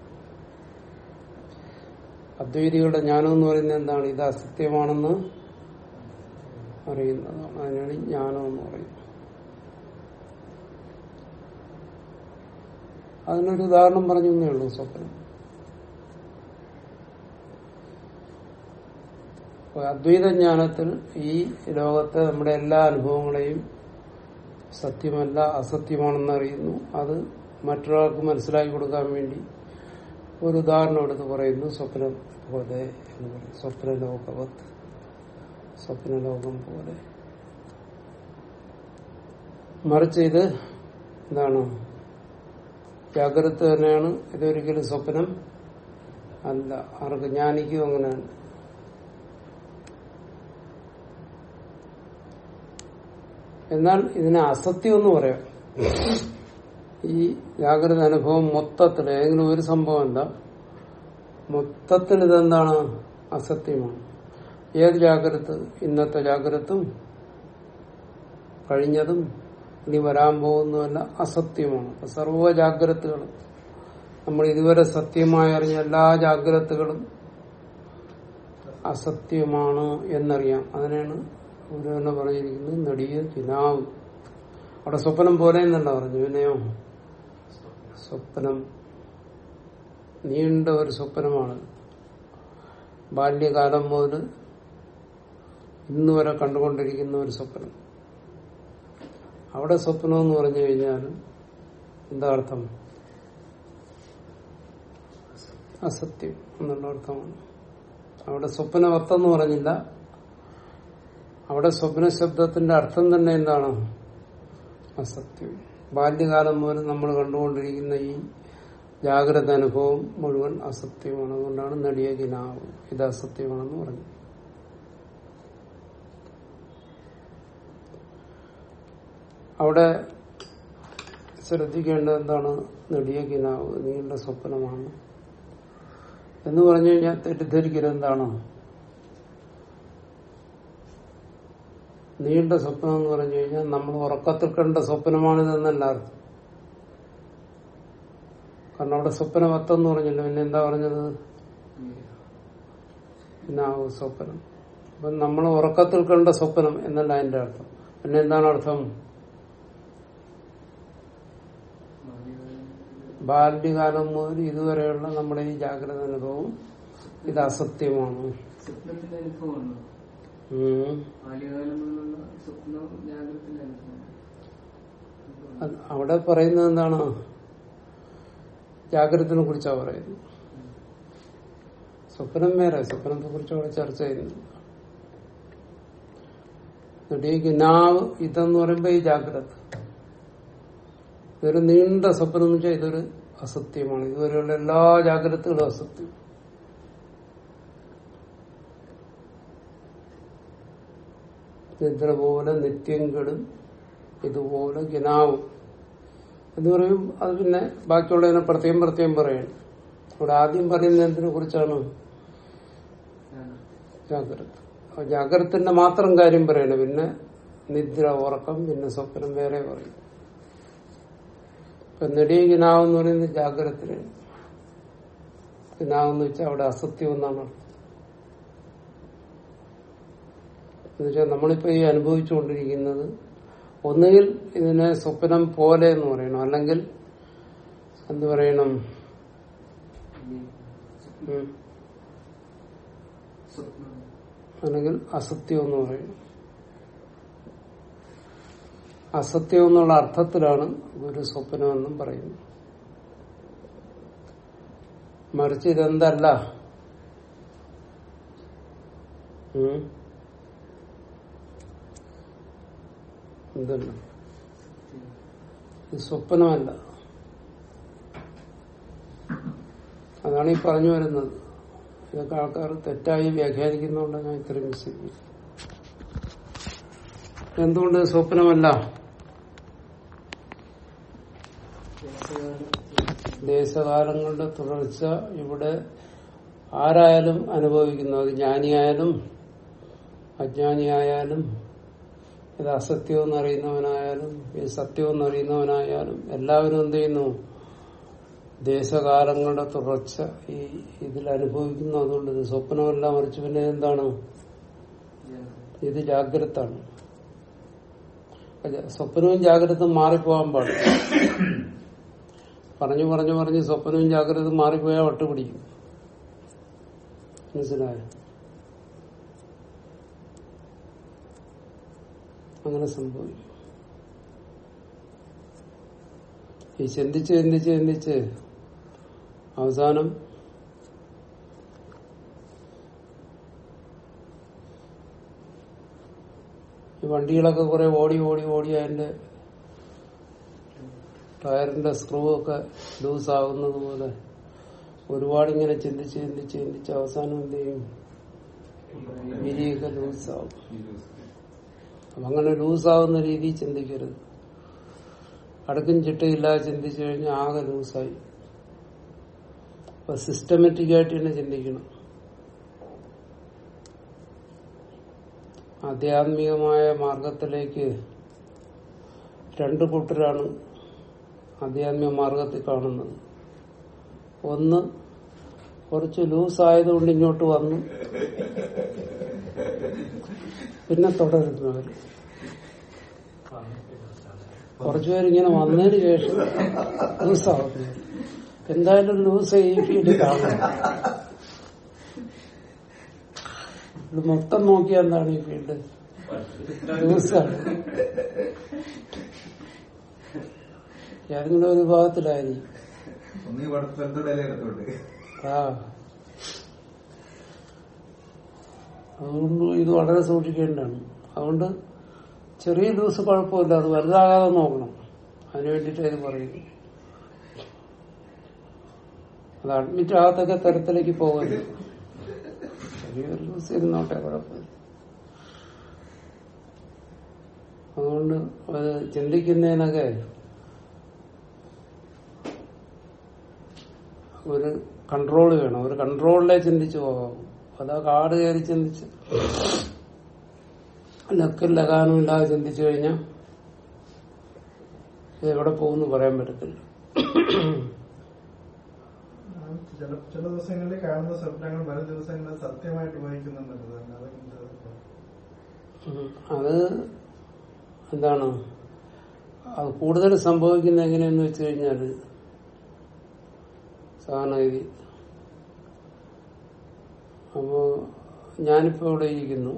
അദ്വൈതികളുടെ ജ്ഞാനം എന്ന് പറയുന്നത് എന്താണ് ഇത് അസത്യമാണെന്ന് അറിയുന്നതാണ് അതിനാണ് ജ്ഞാനം എന്ന് പറയുന്നത് അതിനൊരു ഉദാഹരണം പറഞ്ഞു എന്നേ ഉള്ളൂ സ്വപ്നം അപ്പൊ അദ്വൈത ജ്ഞാനത്തിൽ ഈ ലോകത്തെ നമ്മുടെ എല്ലാ അനുഭവങ്ങളെയും സത്യമല്ല അസത്യമാണെന്ന് അറിയുന്നു അത് മറ്റൊരാൾക്ക് മനസ്സിലാക്കി കൊടുക്കാൻ വേണ്ടി ഒരു ഉദാഹരണം എടുത്ത് പറയുന്നു സ്വപ്നം പോലെ എന്ന് പറയും സ്വപ്ന ലോകവത് സ്വപ്നലോകം പോലെ മറിച്ച് ഇത് എന്താണ് ജാഗ്രത തന്നെയാണ് ഇതൊരിക്കലും സ്വപ്നം അല്ല ആർക്ക് ജ്ഞാനിക്കും അങ്ങനെയാണ് എന്നാൽ ഇതിനെ അസത്യം എന്ന് പറയാം ഈ ജാഗ്രത അനുഭവം മൊത്തത്തിൽ ഏതെങ്കിലും ഒരു സംഭവമല്ല മൊത്തത്തിൽ ഇതെന്താണ് അസത്യമാണ് ഏത് ജാഗ്രത ഇന്നത്തെ ജാഗ്രതും കഴിഞ്ഞതും ഇനി വരാൻ പോകുന്നതല്ല അസത്യമാണ് അപ്പൊ സർവ്വ ജാഗ്രതകളും നമ്മൾ ഇതുവരെ സത്യമായി അറിഞ്ഞ എല്ലാ ജാഗ്രതകളും അസത്യമാണ് എന്നറിയാം അതിനാണ് ഗുരു തന്നെ പറഞ്ഞിരിക്കുന്നത് നെടിയ കിനാവ് അവിടെ സ്വപ്നം പോലെ എന്നല്ല പറഞ്ഞു പിന്നെയോ സ്വപ്നം നീണ്ട ഒരു സ്വപ്നമാണ് ബാല്യകാലം മുതൽ ഇന്ന് വരെ കണ്ടുകൊണ്ടിരിക്കുന്ന ഒരു സ്വപ്നം അവിടെ സ്വപ്നം എന്ന് പറഞ്ഞു കഴിഞ്ഞാൽ എന്താ അർത്ഥം അസത്യം എന്നുള്ള അർത്ഥമാണ് അവിടെ സ്വപ്നവർത്ഥം എന്ന് പറഞ്ഞില്ല അവിടെ സ്വപ്ന ശബ്ദത്തിന്റെ അർത്ഥം തന്നെ എന്താണ് അസത്യം ബാല്യകാലം മുതൽ നമ്മൾ കണ്ടുകൊണ്ടിരിക്കുന്ന ഈ ജാഗ്രത അനുഭവം മുഴുവൻ അസത്യമാണ് അതുകൊണ്ടാണ് നടിയ കിനാവ് ഇത് അസത്യമാണെന്ന് പറഞ്ഞു അവിടെ ശ്രദ്ധിക്കേണ്ടത് എന്താണ് നെടിയ കിനാവ് നീണ്ട സ്വപ്നമാണ് എന്ന് പറഞ്ഞു കഴിഞ്ഞാൽ തെറ്റിദ്ധരിക്കരുത് എന്താണ് നീണ്ട സ്വപ്നം എന്ന് പറഞ്ഞു കഴിഞ്ഞാൽ നമ്മൾ ഉറക്കത്തിൽ കണ്ട സ്വപ്നമാണിതെന്നല്ല അർത്ഥം കാരണം അവിടെ സ്വപ്നമത്തം എന്ന് പറഞ്ഞില്ല പിന്നെ എന്താ പറഞ്ഞത് പിന്നാവ് സ്വപ്നം അപ്പൊ നമ്മൾ ഉറക്കത്തിൽ കണ്ട സ്വപ്നം എന്നല്ല അതിന്റെ അർത്ഥം പിന്നെ എന്താണ് അർത്ഥം ബാല്യകാലം മുതൽ ഇതുവരെയുള്ള നമ്മുടെ ഈ ജാഗ്രത അനുഭവം ഇത് അസത്യമാണ് സ്വപ്നത്തിന്റെ അനുഭവമാണ് ഉം. ബാല്യകാലം മുതലുള്ള സ്വപ്നം ജാഗ്രതത്തിന്റെ അനുഭവം അത് അവിടെ പറയുന്നത് എന്താണ് ജാഗ്രതനെ കുറിച്ചാ പറയുന്നത് സ്വപ്നം വേറെ സ്വപ്നത്തെ കുറിച്ച് അവിടെ ചർച്ച ചെയ്യുന്നു എന്നിട്ട് ഈ ഗിനാവ് ഇതെന്ന് പറയുമ്പോ ഈ ജാഗ്രത ഇതൊരു നീണ്ട സ്വപ്നം എന്ന് വെച്ചാൽ ഇതൊരു അസത്യമാണ് ഇതുവരെയുള്ള എല്ലാ ജാഗ്രതകളും അസത്യം നിദ്ര പോലെ നിത്യം കെടും ഇതുപോലെ ഗിനാവും എന്ന് പറയും അത് പിന്നെ ബാക്കിയുള്ളതിനെ പ്രത്യേകം പ്രത്യേകം പറയണം അവിടെ ആദ്യം പറയുന്നത് എന്തിനെ കുറിച്ചാണ് ജാഗ്രത അപ്പൊ ജാഗ്രതത്തിന്റെ മാത്രം കാര്യം പറയണം പിന്നെ നിദ്ര ഉറക്കം പിന്നെ സ്വപ്നം വേറെ പറയും ഇപ്പൊ നെടിയ ഗിനാവ് എന്ന് പറയുന്നത് ജാഗ്രതത്തിന് ഗിനാവെന്ന് വെച്ചാൽ അവിടെ അസത്യം എന്നാണ് അർത്ഥം എന്നുവെച്ചാൽ നമ്മളിപ്പോ ഈ അനുഭവിച്ചുകൊണ്ടിരിക്കുന്നത് ഒന്നുകിൽ ഇതിനെ സ്വപ്നം പോലെ എന്ന് പറയണം അല്ലെങ്കിൽ എന്ത് പറയണം ഉം. സ്വപ്നം അല്ലെങ്കിൽ അസത്യം എന്ന് പറയണം അസത്യം എന്നുള്ള അർത്ഥത്തിലാണ് ഗുരു സ്വപ്നമെന്നും പറയുന്നത് മറിച്ച് ഇതെന്തല്ല ഉം. എന്തല്ല ഇത് സ്വപ്നമല്ല അതാണ് ഈ പറഞ്ഞു വരുന്നത് ഇതൊക്കെ ആൾക്കാർ തെറ്റായി വ്യാഖ്യാനിക്കുന്നതുകൊണ്ട് ഞാൻ ഇത്രയും വിശ്വസിക്കുന്നു എന്തുകൊണ്ട് ഇത് സ്വപ്നമല്ല ദേശകാലങ്ങളുടെ തുടർച്ച ഇവിടെ ആരായാലും അനുഭവിക്കുന്നു അത് ജ്ഞാനിയായാലും അജ്ഞാനിയായാലും ഇത് അസത്യം എന്നറിയുന്നവനായാലും ഇത് സത്യം എന്നറിയുന്നവനായാലും എല്ലാവരും എന്ത് ചെയ്യുന്നു ദേശകാലങ്ങളുടെ തുടർച്ച ഈ ഇതിൽ അനുഭവിക്കുന്നു അതുകൊണ്ട് ഇത് സ്വപ്നമല്ല മറിച്ച് പിന്നെ എന്താണ് ഇത് ജാഗ്രതാണ് സ്വപ്നവും ജാഗ്രതയും മാറിപ്പോകാൻ പാടില്ല പറഞ്ഞു പറഞ്ഞു പറഞ്ഞ് സ്വപ്നവും ജാഗ്രതയും മാറിപ്പോയാൽ വട്ടുപിടിക്കും മനസ്സിലായോ അങ്ങനെ സംഭവിക്കും ഈ ചിന്തിച്ച് ചിന്തിച്ച് ചിന്തിച്ച് അവസാനം ഈ വണ്ടികളൊക്കെ കുറെ ഓടി ഓടി ഓടി അതിന്റെ ടയറിന്റെ സ്ക്രൂ ഒക്കെ ലൂസ് ആകുന്നത് പോലെ ഒരുപാട് ഇങ്ങനെ ചിന്തിച്ച് ചിന്തിച്ച് ചിന്തിച്ച് അവസാനം എന്ത് ചെയ്യും വിരിയൊക്കെ ലൂസ് ആവും അപ്പൊ അങ്ങനെ ലൂസ് ആവുന്ന രീതിയിൽ ചിന്തിക്കരുത് അടുക്കും ചിട്ടയില്ലാതെ ചിന്തിച്ചു കഴിഞ്ഞാൽ ആകെ ലൂസായി അപ്പൊ സിസ്റ്റമാറ്റിക് ആയിട്ട് തന്നെ ചിന്തിക്കണം ആധ്യാത്മികമായ മാർഗത്തിലേക്ക് രണ്ടു കൂട്ടരാണ് ആധ്യാത്മിക മാർഗത്തിൽ കാണുന്നത് ഒന്ന് കുറച്ച് ലൂസ് ആയതുകൊണ്ട് ഇങ്ങോട്ട് വന്നു പിന്നെ തുടരുന്നവര് കുറച്ചുപേരിങ്ങനെ വന്നതിന് ശേഷം ലൂസാവുന്നു എന്തായാലും ലൂസ് ഈ ഫീൽഡ് കാണും ഇത് മൊത്തം നോക്കിയാൽ എന്താണ് ഈ ഫീൽഡ് ലൂസാണ് ഏതെങ്കിലും ഒരു വിഭാഗത്തിലായിരിക്കും ഒന്നീ പടത്തിൽ എന്തുടലേ എടുത്തോണ്ട് ആ അതുകൊണ്ട് ഇത് വളരെ സൂക്ഷിക്കേണ്ടതാണ് അതുകൊണ്ട് ചെറിയ ലൂസ് കുഴപ്പമില്ല അത് വലുതാകാതെ നോക്കണം അതിനു വേണ്ടിയിട്ട് ഇത് പറയുന്നു അത് അഡ്മിറ്റ് ആകത്തൊക്കെ തരത്തിലേക്ക് പോകരുത് ചെറിയൊരു ലൂസ് ഇരുന്നോട്ടെ കുഴപ്പമില്ല അതുകൊണ്ട് അത് ചിന്തിക്കുന്നതിനൊക്കെ ഒരു കൺട്രോൾ വേണം ഒരു കൺട്രോളിലെ ചിന്തിച്ചു പോകാം അതാ കാട് കയറി ചിന്തിച്ച് ലക്കും ലഗാനും ഇല്ലാതെ ചിന്തിച്ചു കഴിഞ്ഞാൽ ഇത് എവിടെ പോകുന്നു പറയാൻ പറ്റത്തില്ല ചില ചില ദിവസങ്ങളിൽ കാണുന്ന സ്വപ്നങ്ങൾ പല ദിവസങ്ങളിൽ സത്യമായിട്ട് വഹിക്കുന്നുണ്ടല്ലോ അതൊക്കെ എന്താ? ഉം. അത് എന്താണ് അത് കൂടുതൽ സംഭവിക്കുന്ന എങ്ങനെയെന്ന് വെച്ച് കഴിഞ്ഞാല് സാധാരണഗതി അപ്പോ ഞാനിപ്പോ ഇവിടെ ഇരിക്കുന്നു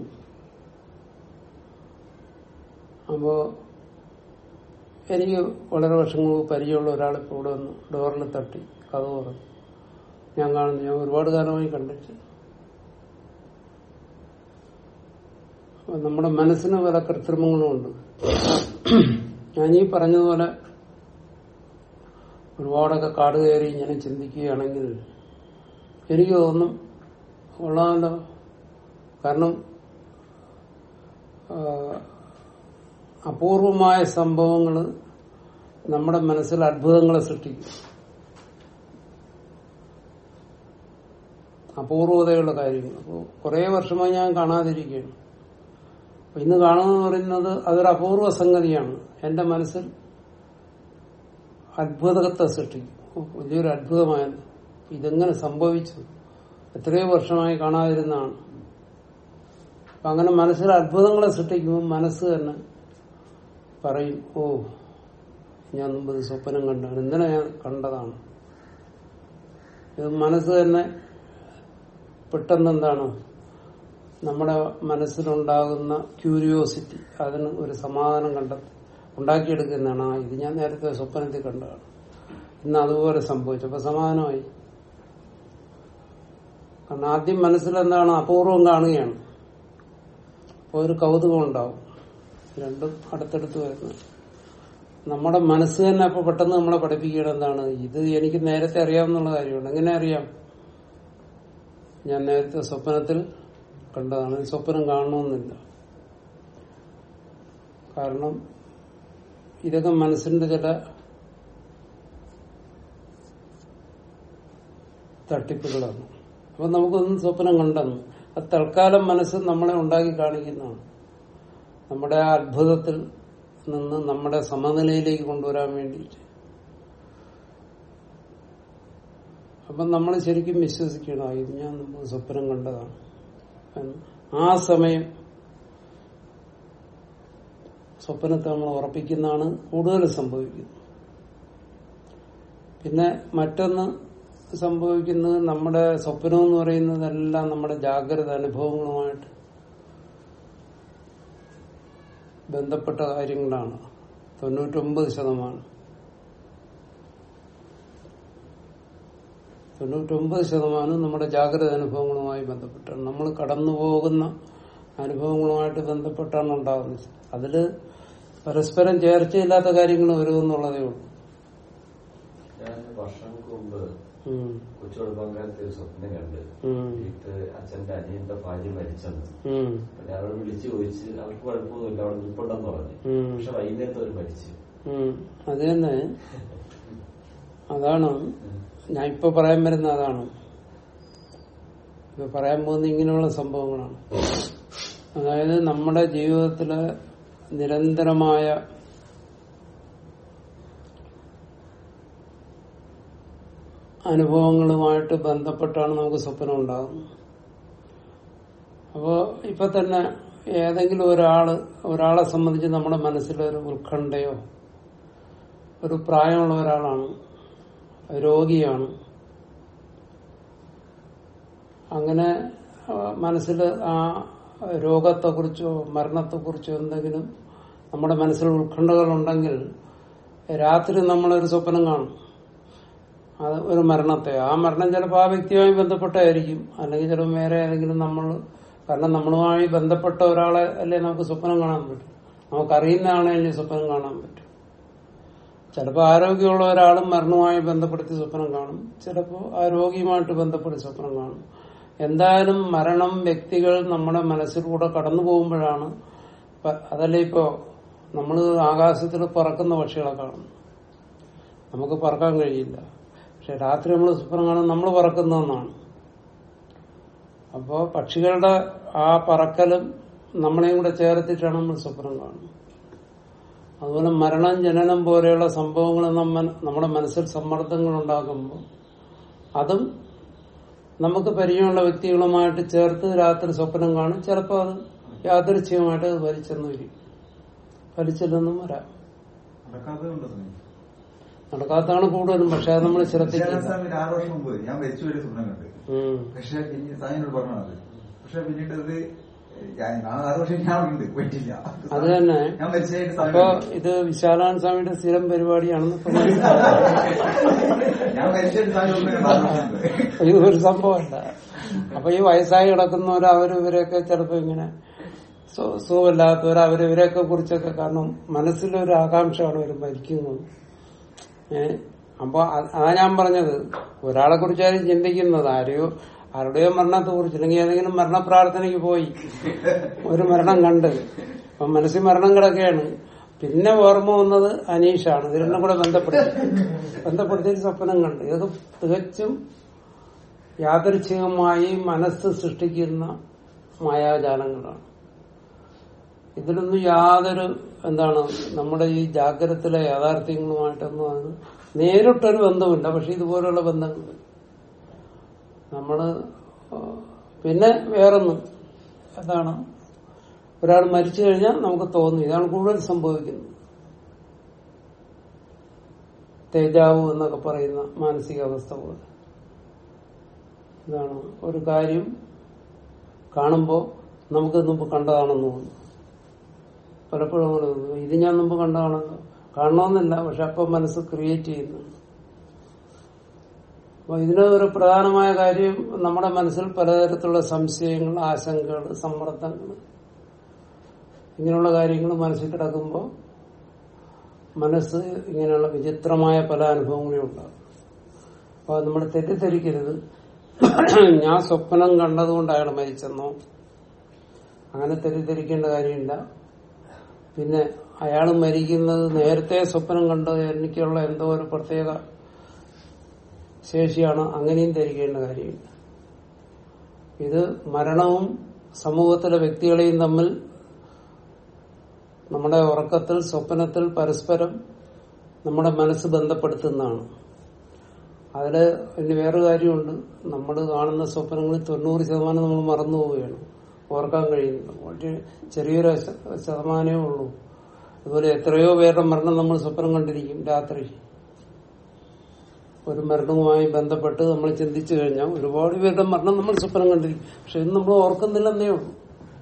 അപ്പോ എനിക്ക് വളരെ വർഷങ്ങൾ മുമ്പ് പരിചയമുള്ള ഒരാളിപ്പോ ഇവിടെ വന്നു ഡോറിൽ തട്ടി കഥ പറഞ്ഞു ഞാൻ കാണുന്നു ഞാൻ ഒരുപാട് കാലമായി കണ്ടിട്ട് അപ്പൊ നമ്മുടെ മനസ്സിന് പല കൃത്രിമങ്ങളുമുണ്ട് ഞാൻ ഈ പറഞ്ഞതുപോലെ ഒരുപാടൊക്കെ കാട് കയറി ഇങ്ങനെ ചിന്തിക്കുകയാണെങ്കിൽ എനിക്ക് തോന്നും കൊള്ളാമല്ലോ കാരണം ആ, അപൂർവമായ സംഭവങ്ങൾ നമ്മുടെ മനസ്സിൽ അത്ഭുതങ്ങളെ സൃഷ്ടിക്കും അപൂർവതയുള്ള കാര്യങ്ങൾ അപ്പോൾ കുറെ വർഷമായി ഞാൻ കാണാതിരിക്കുകയാണ് അപ്പൊ ഇന്ന് കാണുമെന്ന് പറയുന്നത് അതൊരു അപൂർവ സംഗതിയാണ് എന്റെ മനസ്സിൽ അത്ഭുതത്തെ സൃഷ്ടിക്കും ഓ, വലിയൊരു അത്ഭുതമായത് ഇതെങ്ങനെ സംഭവിച്ചു എത്രയോ വർഷമായി കാണാതിരുന്നതാണ് അപ്പൊ അങ്ങനെ മനസ്സിൽ അത്ഭുതങ്ങളെ സൃഷ്ടിക്കുമ്പോൾ മനസ്സ് തന്നെ പറയും ഓ ഞാൻ മുമ്പ് ഇത് സ്വപ്നം കണ്ടാണ് ഇന്നലെ ഞാൻ കണ്ടതാണ് ഇത് മനസ്സ് തന്നെ പെട്ടെന്ന് എന്താണ് നമ്മുടെ മനസ്സിലുണ്ടാകുന്ന ക്യൂരിയോസിറ്റി അതിന് ഒരു സമാധാനം കണ്ട ഉണ്ടാക്കിയെടുക്കുന്നതാണ് ആ ഇത് ഞാൻ നേരത്തെ സ്വപ്നത്തിൽ കണ്ടതാണ് ഇന്ന് അതുപോലെ സംഭവിച്ചു അപ്പൊ സമാധാനമായി കാരണം ആദ്യം മനസ്സിലെന്താണ് അപൂർവം കാണുകയാണ് അപ്പൊ ഒരു കൗതുകം ഉണ്ടാവും രണ്ടും അടുത്തടുത്ത് വരുന്നു നമ്മുടെ മനസ്സ് തന്നെ അപ്പൊ പെട്ടെന്ന് നമ്മളെ പഠിപ്പിക്കണം എന്താണ് ഇത് എനിക്ക് നേരത്തെ അറിയാവുന്ന കാര്യമാണ് എങ്ങനെ അറിയാം ഞാൻ നേരത്തെ സ്വപ്നത്തിൽ കണ്ടതാണ് ഈ സ്വപ്നം കാണണമെന്നില്ല കാരണം ഇതൊക്കെ മനസ്സിന്റെ ചില തട്ടിപ്പുകളാണ് അപ്പൊ നമുക്കൊന്നും സ്വപ്നം കണ്ടെന്ന് അത് തൽക്കാലം മനസ്സ് നമ്മളെ ഉണ്ടാക്കി കാണിക്കുന്നതാണ് നമ്മുടെ ആ അത്ഭുതത്തിൽ നിന്ന് നമ്മുടെ സമനിലയിലേക്ക് കൊണ്ടുവരാൻ വേണ്ടിയിട്ട് അപ്പം നമ്മൾ ശരിക്കും വിശ്വസിക്കണം "ആ, ഇത് ഞാൻ മുമ്പ് സ്വപ്നം കണ്ടതാണ് എന്ന് ആ സമയം സ്വപ്നത്തെ നമ്മൾ ഉറപ്പിക്കുന്നതാണ് കൂടുതൽ സംഭവിക്കുന്നത് പിന്നെ മറ്റൊന്ന് സംഭവിക്കുന്നത് നമ്മുടെ സ്വപ്നം എന്ന് പറയുന്നതെല്ലാം നമ്മുടെ ജാഗ്രത അനുഭവങ്ങളുമായിട്ട് ബന്ധപ്പെട്ട കാര്യങ്ങളാണ് തൊണ്ണൂറ്റൊമ്പത് ശതമാനം തൊണ്ണൂറ്റൊമ്പത് ശതമാനം നമ്മുടെ ജാഗ്രത അനുഭവങ്ങളുമായി ബന്ധപ്പെട്ടാണ് നമ്മൾ കടന്നു പോകുന്ന അനുഭവങ്ങളുമായിട്ട് ബന്ധപ്പെട്ടാണ് ഉണ്ടാകുന്നത് അതില് പരസ്പരം ചേർച്ചയില്ലാത്ത കാര്യങ്ങൾ വരുമെന്നുള്ളതേ ഉള്ളൂ ഞാൻ വർഷങ്ങൾക്ക് മുമ്പ് ഉം. കൊച്ചുകുടുംബക്കാലത്ത് ഒരു സ്വപ്നം കണ്ട് ഉം. വീട്ട് അച്ഛന്റെ അനിയന്റെ ഭാര്യ മരിച്ചെന്ന് ഉം. അപ്പൊ ഞാൻ അവരോട് വിളിച്ചു ചോദിച്ച് അവർക്ക് കുഴപ്പമൊന്നുമില്ല അവിടെ നിൽപ്പുണ്ടെന്ന് പറഞ്ഞു ഉം. പക്ഷെ വൈകുന്നേരത്ത് അവർ മരിച്ചു ഉം. അത് തന്നെ അതാണ് ഞാൻ ഇപ്പൊ പറയാൻ വരുന്ന അതാണ് ഇപ്പൊ പറയാൻ പോകുന്ന ഇങ്ങനെയുള്ള സംഭവങ്ങളാണ് അതായത് നമ്മുടെ ജീവിതത്തിലെ നിരന്തരമായ അനുഭവങ്ങളുമായിട്ട് ബന്ധപ്പെട്ടാണ് നമുക്ക് സ്വപ്നം ഉണ്ടാകുന്നത് അപ്പോ ഇപ്പൊ തന്നെ ഏതെങ്കിലും ഒരാള് ഒരാളെ സംബന്ധിച്ച് നമ്മുടെ മനസ്സിലൊരു ഉത്കണ്ഠയോ ഒരു പ്രായമുള്ള ഒരാളാണ് രോഗിയാണ് അങ്ങനെ ആ, മനസ്സിൽ ആ രോഗത്തെക്കുറിച്ചോ മരണത്തെക്കുറിച്ചോ എന്തെങ്കിലും നമ്മുടെ മനസ്സിൽ ഉത്കണ്ഠകളുണ്ടെങ്കിൽ രാത്രി നമ്മളൊരു സ്വപ്നം കാണും അത് ഒരു മരണത്തെ ആ മരണം ചിലപ്പോൾ ആ വ്യക്തിയുമായി ബന്ധപ്പെട്ടായിരിക്കും അല്ലെങ്കിൽ ചിലപ്പോൾ വേറെ ഏതെങ്കിലും നമ്മൾ കാരണം നമ്മളുമായി ബന്ധപ്പെട്ട ഒരാളെ അല്ലേ നമുക്ക് സ്വപ്നം കാണാൻ പറ്റും നമുക്കറിയുന്ന ആളെ അല്ലേ സ്വപ്നം കാണാൻ പറ്റും ചിലപ്പോൾ ആരോഗ്യമുള്ള ഒരാളും മരണവുമായി ബന്ധപ്പെടുത്തി സ്വപ്നം കാണും ചിലപ്പോൾ ആ രോഗിയുമായിട്ട് ബന്ധപ്പെടുത്തി സ്വപ്നം കാണും എന്തായാലും മരണം വ്യക്തികൾ നമ്മുടെ മനസ്സിലൂടെ കടന്നു പോകുമ്പോഴാണ് പ- അതല്ലേ ഇപ്പോ നമ്മൾ ആകാശത്തിൽ പറക്കുന്ന പക്ഷികളെ കാണും നമുക്ക് പറക്കാൻ കഴിയില്ല പക്ഷെ രാത്രി നമ്മൾ സ്വപ്നം കാണും നമ്മൾ പറക്കുന്നതെന്നാണ് അപ്പോ പക്ഷികളുടെ ആ പറക്കലും നമ്മളെയും കൂടെ ചേർത്തിട്ടാണ് നമ്മൾ സ്വപ്നം കാണുന്നത് അതുപോലെ മരണം ജനനം പോലെയുള്ള സംഭവങ്ങൾ നമ്മ നമ്മുടെ മനസ്സിൽ സമ്മർദ്ദങ്ങൾ ഉണ്ടാക്കുമ്പോൾ അതും നമുക്ക് പരിചയമുള്ള വ്യക്തികളുമായിട്ട് ചേർത്ത് രാത്രി സ്വപ്നം കാണും ചിലപ്പോൾ അത് യാദൃച്ഛികമായിട്ട് അത് വലിച്ചെന്ന് വരും വലിച്ചില്ലെന്നും വരാം നടക്കാത്തതുകൊണ്ട് സ്വാമി. നടക്കാത്തതാണ് കൂടുതലും പക്ഷെ അത് നമ്മൾ ശ്രദ്ധിക്കില്ല വിശ്വനാഥസ്വാമിയുടെ ആറ് വർഷം മുമ്പ് ഞാൻ മരിച്ചു വരെ സ്വപ്നം കണ്ടു ഉം. പക്ഷെ പിന്നെ സ്വാമിനോട് പറഞ്ഞത് പക്ഷെ പിന്നീട് അത് ഞാൻ ആ ആറ് വർഷം ഞാൻ ഉണ്ട് പറ്റില്ല അത് തന്നെ ഞാൻ മരിച്ചായിട്ട് സ്വാമി അപ്പൊ കണ്ടു. ഇത് വിശാലാൻ സ്വാമിയുടെ സ്ഥിരം പരിപാടിയാണെന്ന് ഇപ്പൊ മനസ്സിലായി. ഞാൻ മരിച്ചായിട്ട് സ്വാമി സ്വപ്നം കണ്ടു ആറ് വർഷം മുമ്പ്. ഇത് ഒരു സംഭവമല്ല അപ്പൊ ഈ വയസ്സായി കിടക്കുന്നവർ അവര് ഇവരെയൊക്കെ ചിലപ്പോ ഇങ്ങനെ സു- സുഖമില്ലാത്തവർ അവര് ഇവരെയൊക്കെ കുറിച്ചൊക്കെ കാരണം മനസ്സിലൊരു ആകാംക്ഷയാണ് ഒരു മരിക്കുന്നത് ഏ അപ്പൊ അ- അതാ ഞാൻ പറഞ്ഞത് ഒരാളെ കുറിച്ചാരും ചിന്തിക്കുന്നത് ആരെയോ ആരുടെയോ മരണത്തെ കുറിച്ച് അല്ലെങ്കിൽ ഏതെങ്കിലും മരണപ്രാർത്ഥനയ്ക്ക് പോയി ഒരു മരണം കണ്ട് അപ്പൊ മനസ്സിൽ മരണം കിടക്കുകയാണ് പിന്നെ ഓർമ്മ വന്നത് അനീഷാണ് ഇത് രണ്ടും കൂടെ ബന്ധപ്പെടുത്തി ബന്ധപ്പെടുത്തി ഒരു സ്വപ്നം കണ്ട് ഇതൊക്കെ തികച്ചും യാദൃച്ഛികമായി മനസ്സ് സൃഷ്ടിക്കുന്ന മായാജാലങ്ങളാണ് ഇതിലൊന്നും യാതൊരു എന്താണ് നമ്മുടെ ഈ ജാഗ്രതത്തിലെ യാഥാർത്ഥ്യങ്ങളുമായിട്ടൊന്നും അത് നേരിട്ടൊരു ബന്ധമില്ല പക്ഷെ ഇതുപോലുള്ള ബന്ധങ്ങൾ നമ്മള് ആ, പിന്നെ വേറൊന്നും എന്താണ് ഒരാൾ മരിച്ചു കഴിഞ്ഞാൽ നമുക്ക് തോന്നും ഇതാണ് കൂടുതൽ സംഭവിക്കുന്നത് തേജാവു എന്നൊക്കെ പറയുന്ന മാനസികാവസ്ഥ പോലെ ഇതാണ് ഒരു കാര്യം കാണുമ്പോൾ നമുക്ക് മുമ്പ് കണ്ടതാണെന്ന് തോന്നുന്നു പലപ്പോഴും അങ്ങനെ തോന്നുന്നു ഇത് ഞാൻ മുമ്പ് കണ്ടതാണെന്ന് കാണണമെന്നില്ല പക്ഷെ അപ്പം മനസ്സ് ക്രിയേറ്റ് ചെയ്യുന്നു അപ്പൊ ഇതിന് ഒരു പ്രധാനമായ കാര്യം നമ്മുടെ മനസ്സിൽ പലതരത്തിലുള്ള സംശയങ്ങൾ ആശങ്കകൾ സമ്മർദ്ദങ്ങൾ ഇങ്ങനെയുള്ള കാര്യങ്ങൾ മനസ്സിൽ കിടക്കുമ്പോൾ മനസ്സ് ഇങ്ങനെയുള്ള വിചിത്രമായ പല അനുഭവങ്ങളും ഉണ്ടാകും അപ്പൊ അത് നമ്മൾ തെറ്റിദ്ധരിക്കരുത് ഞാൻ സ്വപ്നം കണ്ടതുകൊണ്ട് അയാൾ മരിച്ചെന്നോ അങ്ങനെ തെറ്റിദ്ധരിക്കേണ്ട കാര്യമില്ല പിന്നെ അയാൾ മരിക്കുന്നത് നേരത്തെ സ്വപ്നം കണ്ടത് എനിക്കുള്ള എന്തോ ഒരു പ്രത്യേക ശേഷിയാണ് അങ്ങനെയും ധരിക്കേണ്ട കാര്യമില്ല ഇത് മരണവും സമൂഹത്തിലെ വ്യക്തികളെയും തമ്മിൽ നമ്മുടെ ഉറക്കത്തിൽ സ്വപ്നത്തിൽ പരസ്പരം നമ്മുടെ മനസ്സ് ബന്ധപ്പെടുത്തുന്നതാണ് അതില് ഇനി വേറൊരു കാര്യമുണ്ട് നമ്മൾ കാണുന്ന സ്വപ്നങ്ങളിൽ തൊണ്ണൂറ് ശതമാനം നമ്മൾ മറന്നു പോവുകയാണ് ഓർക്കാൻ കഴിയുന്നില്ല വളരെ ചെറിയൊരു ശ- ശതമാനമേ ഉള്ളൂ അതുപോലെ എത്രയോ പേരുടെ മരണം നമ്മൾ സ്വപ്നം കണ്ടിരിക്കും രാത്രി ഒരു മരണവുമായി ബന്ധപ്പെട്ട് നമ്മൾ ചിന്തിച്ചു കഴിഞ്ഞാൽ ഒരുപാട് പേരുടെ മരണം നമ്മൾ സ്വപ്നം കണ്ടിരിക്കും പക്ഷെ ഇത് നമ്മൾ ഓർക്കുന്നില്ലെന്നേ ഉള്ളൂ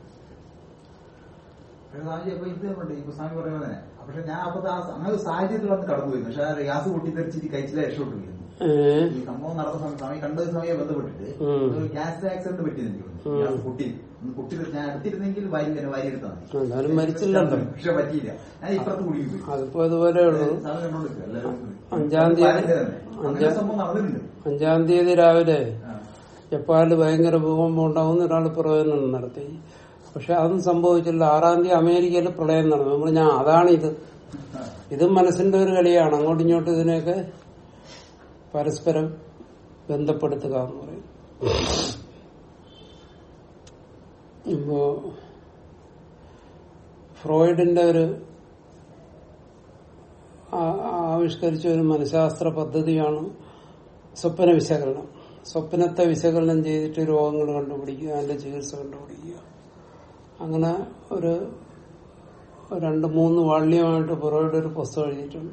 പക്ഷെ സ്വാമിജി അപ്പൊ ഇത് ഉണ്ട് ഇപ്പൊ സ്വാമി പറയുന്നത് തന്നെ പക്ഷെ ഞാൻ അപ്പൊ ആ അങ്ങനെ ഒരു സാഹചര്യത്തിൽ വന്ന് കടന്നു പോയിരുന്നു പക്ഷെ ആ ഗ്യാസ് പൊട്ടിത്തെറിച്ചിട്ട് കഴിച്ചില്ല രക്ഷപ്പെട്ടു പോയിരുന്നു ഏഹ് ഈ സംഭവം നടന്ന സമയം സ്വാമി കണ്ട സമയം ബന്ധപ്പെട്ടിട്ട് ഉം. ഒരു ഗ്യാസ് ആക്സിഡന്റ് പറ്റിയത് എനിക്ക് തോന്നുന്നു. ഉം. ഗ്യാസ് പൊട്ടി ഒന്ന് പൊട്ടി ഞാൻ എടുത്തിരുന്നെങ്കിൽ വാരി തന്നെ വാരി എടുത്താൽ മതി എന്തായാലും മരിച്ചില്ലല്ലോ പക്ഷെ പറ്റിയില്ല ഞാൻ ഇപ്പുറത്ത് കുടുങ്ങി പോയി അതിപ്പോ ഇതുപോലെ ഉള്ളൂ സ്വാമി കണ്ടോണ്ടിരിക്കുക എല്ലാവരും അഞ്ചാം തീയതി- വാരത്തെ തന്നെ. അങ്ങനെ അഞ്ചാം- സംഭവം നടന്നിട്ടുണ്ട് അഞ്ചാം തീയതി രാവിലെ ആ. ജപ്പാനിൽ ഭയങ്കര ഭൂകമ്പം ഉണ്ടാവുന്ന ഒരാൾ പ്രവചനം നടത്തി പക്ഷെ അതൊന്നും സംഭവിച്ചില്ല ആറാം തീയതി അമേരിക്കയിൽ പ്രളയം നടന്നു നമ്മൾ ഞാൻ അതാണിത് ആ. ഇതും മനസ്സിന്റെ ഒരു കളിയാണ് അങ്ങോട്ടും ഇങ്ങോട്ടും ഇതിനെയൊക്കെ പരസ്പരം ബന്ധപ്പെടുത്തുക എന്ന് പറയും ഇപ്പോ ഫ്രോയിഡിന്റെ ഒരു ആ- ആവിഷ്കരിച്ച ഒരു മനഃശാസ്ത്ര പദ്ധതിയാണ് സ്വപ്ന വിശകലനം സ്വപ്നത്തെ വിശകലനം ചെയ്തിട്ട് രോഗങ്ങൾ കണ്ടുപിടിക്കുക അതിന്റെ ചികിത്സ കണ്ടുപിടിക്കുക അങ്ങനെ ഒരു രണ്ട് മൂന്ന് വാള്യമായിട്ട് പുറയുടെ ഒരു പുസ്തകം എഴുതിയിട്ടുണ്ട്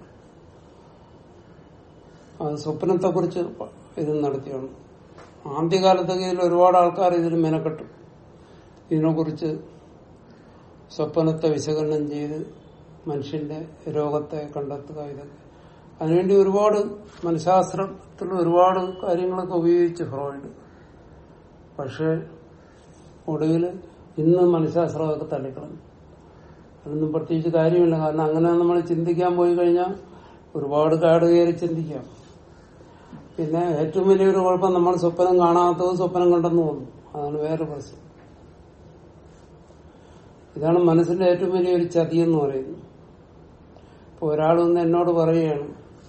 അത് സ്വപ്നത്തെ കുറിച്ച് ഇത് നടത്തിയാണ് ആദ്യകാലത്തൊക്കെ ഇതിൽ ഒരുപാട് ആൾക്കാർ ഇതിൽ മെനക്കെട്ടു ഇതിനെക്കുറിച്ച് സ്വപ്നത്തെ വിശകലനം ചെയ്ത് മനുഷ്യന്റെ രോഗത്തെ കണ്ടെത്തുക ഇതൊക്കെ അതിനുവേണ്ടി ഒരുപാട് മനഃശാസ്ത്രത്തിൽ ഒരുപാട് കാര്യങ്ങളൊക്കെ ഉപയോഗിച്ച് ഫ്രോയിഡ് പക്ഷെ ഒടുവിൽ ഇന്ന് മനഃശാസ്ത്രമൊക്കെ തള്ളിക്കളഞ്ഞു അതൊന്നും പ്രത്യേകിച്ച് കാര്യമില്ല കാരണം അങ്ങനെ നമ്മൾ ചിന്തിക്കാൻ പോയി കഴിഞ്ഞാൽ ഒരുപാട് കാട് കയറി ചിന്തിക്കാം പിന്നെ ഏറ്റവും വലിയൊരു കുഴപ്പം നമ്മൾ സ്വപ്നം കാണാത്തത് സ്വപ്നം കണ്ടെന്ന് തോന്നുന്നു അതാണ് വേറെ പ്രശ്നം ഇതാണ് മനസ്സിന്റെ ഏറ്റവും വലിയൊരു ചതി എന്ന് പറയുന്നത് ഇപ്പൊ ഒരാളൊന്ന് എന്നോട് പറയുകയാണ്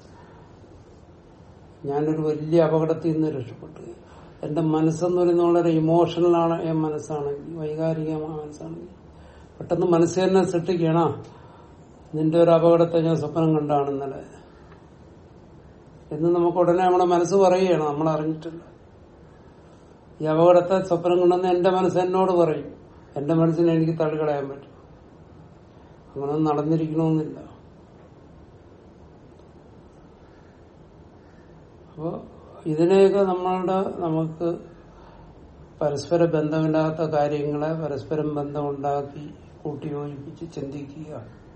ഞാനൊരു വലിയ അപകടത്തിൽ നിന്ന് രക്ഷപ്പെട്ടു എന്റെ മനസ്സെന്ന് പറയുന്നത് വളരെ ഇമോഷണലാണ് മനസ്സാണെങ്കിൽ വൈകാരികമായ മനസ്സാണെങ്കിൽ പെട്ടെന്ന് മനസ്സ് തന്നെ സൃഷ്ടിക്കണ നിന്റെ ഒരു അപകടത്തെ ഞാൻ സ്വപ്നം കണ്ടാണ് ഇന്നലെ എന്ന് നമുക്ക് ഉടനെ നമ്മുടെ മനസ്സ് പറയുകയാണ് നമ്മൾ അറിഞ്ഞിട്ടില്ല ഈ അപകടത്തെ സ്വപ്നം കണ്ടെന്ന് എന്റെ മനസ്സ് എന്നോട് പറയും എന്റെ മനസ്സിനെ എനിക്ക് തള്ളിക്കളയാൻ പറ്റും അങ്ങനെ നടന്നിരിക്കണമെന്നില്ല അപ്പോ ഇതിനെയൊക്കെ നമ്മളുടെ നമുക്ക് പരസ്പര ബന്ധമില്ലാത്ത കാര്യങ്ങളെ പരസ്പരം ബന്ധമുണ്ടാക്കി കൂട്ടിയോജിപ്പിച്ച് ചിന്തിക്കുക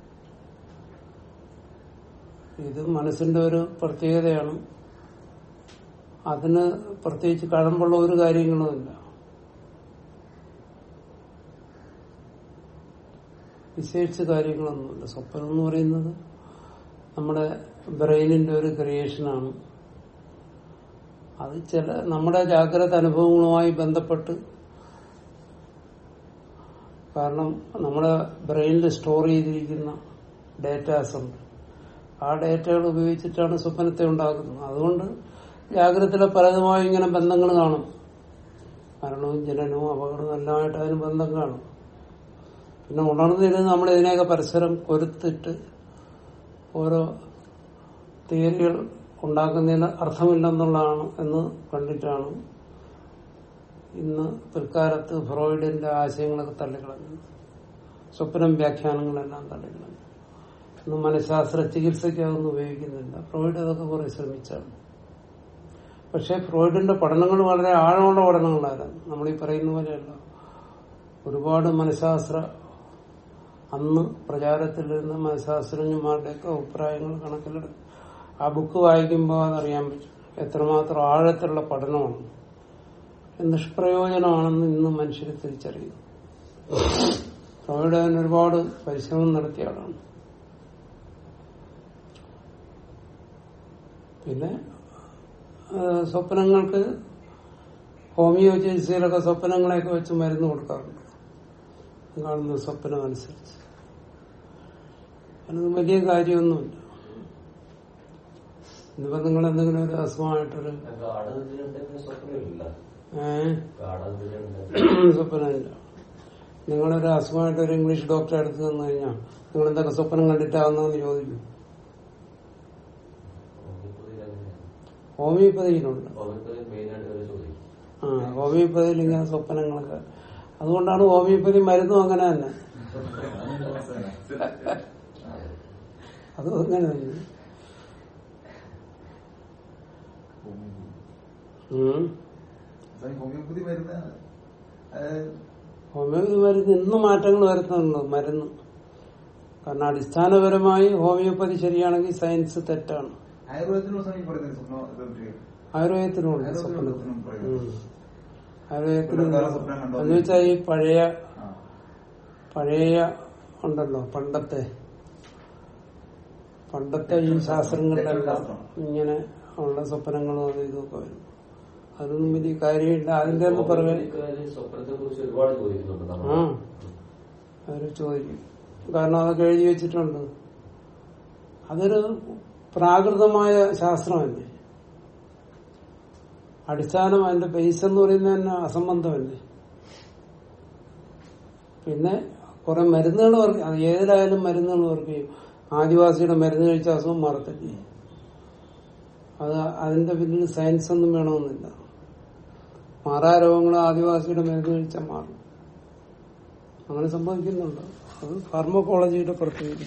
ഇത് മനസ്സിന്റെ ഒരു പ്രത്യേകതയാണ് അതിന് പ്രത്യേകിച്ച് കഴമ്പുള്ള ഒരു കാര്യങ്ങളുമില്ല വിശേഷിച്ച കാര്യങ്ങളൊന്നുമില്ല സ്വപ്നം എന്ന് പറയുന്നത് നമ്മുടെ ബ്രെയിനിന്റെ ഒരു ക്രിയേഷനാണ് അത് ചില നമ്മുടെ ജാഗ്രത അനുഭവങ്ങളുമായി ബന്ധപ്പെട്ട് കാരണം നമ്മുടെ ബ്രെയിനിൽ സ്റ്റോർ ചെയ്തിരിക്കുന്ന ഡേറ്റാസ് ഉണ്ട് ആ ഡേറ്റകൾ ഉപയോഗിച്ചിട്ടാണ് സ്വപ്നത്തെ ഉണ്ടാക്കുന്നത് അതുകൊണ്ട് ജാഗ്രതയിലെ പലതുമായി ഇങ്ങനെ ബന്ധങ്ങൾ കാണും മരണവും ജനനവും അപകടവും എല്ലാമായിട്ട് അതിന് ബന്ധം കാണും പിന്നെ ഉണർന്നിരുന്ന് നമ്മൾ ഇതിനെയൊക്കെ പരസ്പരം കൊരുത്തിട്ട് ഓരോ തിയറികൾ ഉണ്ടാക്കുന്നതിന് അർത്ഥമില്ലെന്നുള്ളതാണ് എന്ന് കണ്ടിട്ടാണ് ഇന്ന് പിൽക്കാലത്ത് ഫ്രോയിഡിന്റെ ആശയങ്ങളൊക്കെ തള്ളിക്കളഞ്ഞു സ്വപ്നം വ്യാഖ്യാനങ്ങളെല്ലാം തള്ളിക്കളഞ്ഞു ഇന്ന് മനഃശാസ്ത്ര ചികിത്സയ്ക്ക് അതൊന്നും ഉപയോഗിക്കുന്നില്ല ഫ്രോയിഡ് അതൊക്കെ കുറെ ശ്രമിച്ചാണ് പക്ഷെ ഫ്രോയിഡിന്റെ പഠനങ്ങൾ വളരെ ആഴമുള്ള പഠനങ്ങളായിരുന്നു നമ്മൾ ഈ പറയുന്ന പോലെയല്ല ഒരുപാട് മനഃശാസ്ത്ര അന്ന് പ്രചാരത്തിലിരുന്ന മനഃശാസ്ത്രജ്ഞന്മാരുടെയൊക്കെ അഭിപ്രായങ്ങൾ കണക്കിലെടുത്ത് ആ ബുക്ക് വായിക്കുമ്പോൾ അതറിയാൻ പറ്റും എത്രമാത്രം ആഴത്തിലുള്ള പഠനമാണ് നിഷ്പ്രയോജനമാണെന്ന് ഇന്ന് മനുഷ്യർ തിരിച്ചറിയുന്നു ഫ്രോയിഡ് അതിന് ഒരുപാട് പരിശ്രമം നടത്തിയ ആളാണ് പിന്നെ ആ, സ്വപ്നങ്ങൾക്ക് ഹോമിയോ ചികിത്സയിലൊക്കെ സ്വപ്നങ്ങളെയൊക്കെ വെച്ച് മരുന്ന് കൊടുക്കാറുണ്ട് കാണുന്ന സ്വപ്നം അനുസരിച്ച് അതിനൊന്നും വലിയ കാര്യമൊന്നുമില്ല ഇന്നിപ്പോ നിങ്ങൾ എന്തെങ്കിലും ഒരു അസുഖമായിട്ടൊരു ഗാഠനിദ്രയുണ്ടെങ്കിൽ സ്വപ്നമില്ല ഏഹ് ഗാഠനിദ്രയുണ്ട് സ്വപ്നമില്ല നിങ്ങളൊരു അസുഖമായിട്ട് ഒരു ഇംഗ്ലീഷ് ഡോക്ടറെ അടുത്ത് നിന്ന് കഴിഞ്ഞാൽ നിങ്ങൾ എന്തൊക്കെ സ്വപ്നം കണ്ടിട്ടാവുന്നെന്ന് ചോദിക്കും ഹോമിയോപ്പതിയിലുണ്ട് മെയിനായിട്ട് ഒരു ചോദിക്കും ആ ഹോമിയോപ്പതിയിൽ ഇങ്ങനെ സ്വപ്നങ്ങളൊക്കെ അതുകൊണ്ടാണ് ഹോമിയോപ്പതി മരുന്നും അങ്ങനെ തന്നെ അതും അങ്ങനെ തന്നെ ഉം. ഹോമിയോപ്പതി മരുന്ന് അത് ഹോമിയോപ്പതി മരുന്ന് ഇന്ന് മാറ്റങ്ങൾ വരുത്തുന്നുണ്ട് മരുന്ന് കാരണം അടിസ്ഥാനപരമായി ഹോമിയോപ്പതി ശരിയാണെങ്കിൽ സയൻസ് തെറ്റാണ് ആയുർവേദത്തിനും സമയം പറയുന്നത് സ്വപ്നം ഇത് ആയുർവേദത്തിനുണ്ട് ആയുർവേദത്തിലും സ്വപ്നം പറയുന്നു. ഉം. ആയുർവേദത്തിനുണ്ട് വേറെ സ്വപ്നം കണ്ടോ? എന്ന് വെച്ചാൽ ഈ പഴയ ആ. പഴയ ഉണ്ടല്ലോ പണ്ടത്തെ പണ്ടത്തെ ഈ ശാസ്ത്രങ്ങളിലെല്ലാം ഇങ്ങനെ ഉള്ള സ്വപ്നങ്ങളും അതും ഇതൊക്കെ വരും അതൊന്നും വലിയ കാര്യമില്ല അതിന്റെ ഒന്നും പുറകെ സ്വപ്നത്തെ കുറിച്ച് ഒരുപാട് ചോദിക്കുന്നുണ്ട് ആ നമ്മൾ അവര് ചോദിക്കും കാരണം അതൊക്കെ എഴുതി വെച്ചിട്ടുണ്ട് അതൊരു പ്രാകൃതമായ ശാസ്ത്രമല്ലേ അടിസ്ഥാനം അതിന്റെ ബേസ് എന്ന് പറയുന്നത് തന്നെ അസംബന്ധമല്ലേ പിന്നെ കുറെ മരുന്നുകൾ വർക്ക് അത് ഏതിലായാലും മരുന്നുകൾ വർക്ക് ചെയ്യും ആദിവാസിയുടെ മരുന്ന് കഴിച്ച അസുഖം മാറത്തില്ലേ അത് അതിന്റെ പിന്നിൽ സയൻസ് ഒന്നും വേണമെന്നില്ല മാറാ രോഗങ്ങൾ ആദിവാസിയുടെ മരുന്ന് കഴിച്ചാൽ മാറും അങ്ങനെ സംഭവിക്കുന്നുണ്ട് അത് ഫാർമക്കോളജിയുടെ പ്രത്യേകത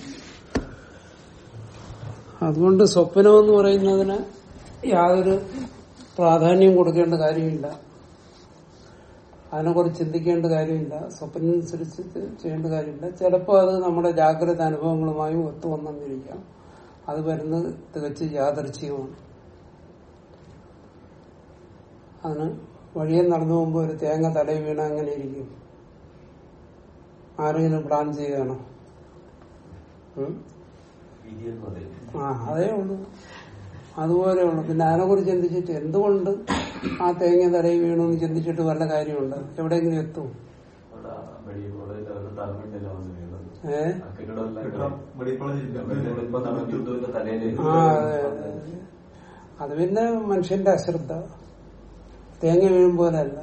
അതുകൊണ്ട് സ്വപ്നം എന്ന് പറയുന്നതിന് യാതൊരു പ്രാധാന്യം കൊടുക്കേണ്ട കാര്യമില്ല അതിനെക്കുറിച്ച് ചിന്തിക്കേണ്ട കാര്യമില്ല സ്വപ്നം അനുസരിച്ച് ചെയ്യേണ്ട കാര്യമില്ല ചിലപ്പോൾ അത് നമ്മുടെ ജാഗ്രത അനുഭവങ്ങളുമായി ഒത്തുവന്നിരിക്കാം അത് വരുന്നത് തികച്ച് യാദർച്ഛികമാണ് അതിന് വഴിയെ നടന്നു പോകുമ്പോൾ ഒരു തേങ്ങ തലയിൽ വീണ അങ്ങനെ ഇരിക്കും ആരെങ്കിലും പ്ലാൻ ചെയ്യണോ ഉം? വിധിയെന്ന് പറയും ആ അതേ ഉള്ളൂ അതുപോലെ ഉള്ളു പിന്നെ അതിനെക്കുറിച്ച് ചിന്തിച്ചിട്ട് എന്തുകൊണ്ട് ആ തേങ്ങ തലയിൽ വീണു എന്ന് ചിന്തിച്ചിട്ട് വല്ല കാര്യമുണ്ട് എവിടെയെങ്കിലും എത്തും അവിടെ മെഡിക്കൽ കോളേജിൽ അവരുടെ തലമുണ്ടല്ലോ വന്ന് വീണത് ഏ ആ കെട്ടിടമെല്ലാം കെട്ടിടം മെഡിക്കൽ കോളേജിൽ മെഡിക്കൽ ഇപ്പൊ നടന്നിട്ട് തലേന്ന് ആ അതെ അതെ, അതെ. അത് പിന്നെ മനുഷ്യന്റെ അശ്രദ്ധ തേങ്ങ വീഴും പോലെയല്ല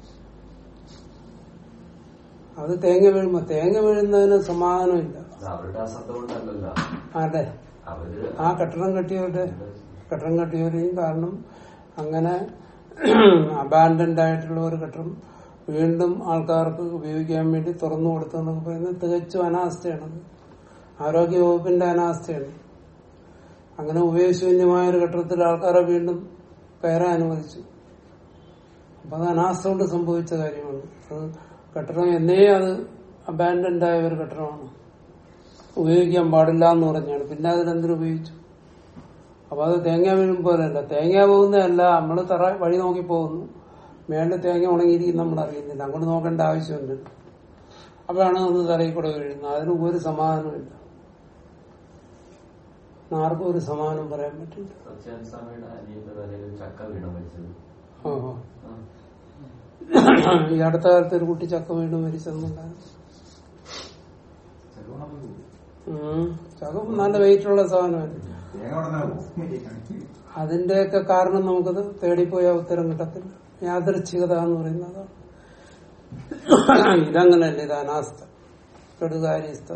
അത് തേങ്ങ വീഴുമ്പോ തേങ്ങ വീഴുന്നതിന് സമാധാനമില്ല അത് അവരുടെ അശ്രദ്ധ കൊണ്ടല്ലല്ല ആരുടെ അവര് ആ കെട്ടിടം കെട്ടിയവരുടെ കെട്ടിടം കെട്ടിയവരെയും കാരണം അങ്ങനെ അബാൻഡന്റ് ആയിട്ടുള്ള ഒരു കെട്ടിടം വീണ്ടും ആൾക്കാർക്ക് ഉപയോഗിക്കാൻ വേണ്ടി തുറന്നു കൊടുത്തെന്നൊക്കെ പറയുന്നത് തികച്ചും അനാസ്ഥയാണത് ആരോഗ്യ വകുപ്പിന്റെ അനാസ്ഥയാണ് അങ്ങനെ ഉപയോഗശൂന്യമായ ഒരു കെട്ടിടത്തിൽ ആൾക്കാരെ വീണ്ടും കയറാൻ അനുവദിച്ചു അപ്പൊ അത് അനാസ്ഥ കൊണ്ട് സംഭവിച്ച കാര്യമാണ് അത് കെട്ടിടം എന്നേ അത് അബാൻഡന്റ് ആയ ഒരു കെട്ടിടമാണ് ഉപയോഗിക്കാൻ പാടില്ല എന്ന് പറഞ്ഞാണ് പിന്നെ അതിലെന്തിനു ഉപയോഗിച്ചു അപ്പൊ അത് തേങ്ങ വീഴും പോലെയല്ല തേങ്ങ പോകുന്നതല്ല നമ്മൾ തറ വഴി നോക്കി പോകുന്നു മേളിൽ തേങ്ങ ഉണങ്ങിയിരിക്കും നമ്മൾ അറിയുന്നില്ല അങ്ങോട്ട് നോക്കേണ്ട ആവശ്യമുണ്ട് അപ്പോഴാണ് ഒന്ന് തലയിൽ കൂടെ വീഴുന്നത് അതിന് ഒരു സമാധാനമില്ല ആർക്കും ഒരു സമാധാനം പറയാൻ പറ്റില്ല സത്യാൻ സ്വാമിയുടെ അനിയന്റെ തലയിൽ ചക്ക വീണ മരിച്ചത് ഓഹോ ആ. ഈ അടുത്ത കാലത്ത് ഒരു കുട്ടി ചക്ക വീണ് മരിച്ചെന്നുണ്ടായിരുന്നു ചെറുപണം പോയി. ഉം. ചക്ക നല്ല വെയിറ്റുള്ള സാധനമല്ലേ തേങ്ങ ഉടനെ പോകും അതിന്റെയൊക്കെ കാരണം നമുക്കത് തേടിപ്പോയ ഉത്തരം കിട്ടത്തില്ല യാദൃച്ഛികത എന്ന് പറയുന്നത് ഇതങ്ങനല്ല ഇത് അനാസ്ഥ കെടുകാര്യസ്ഥ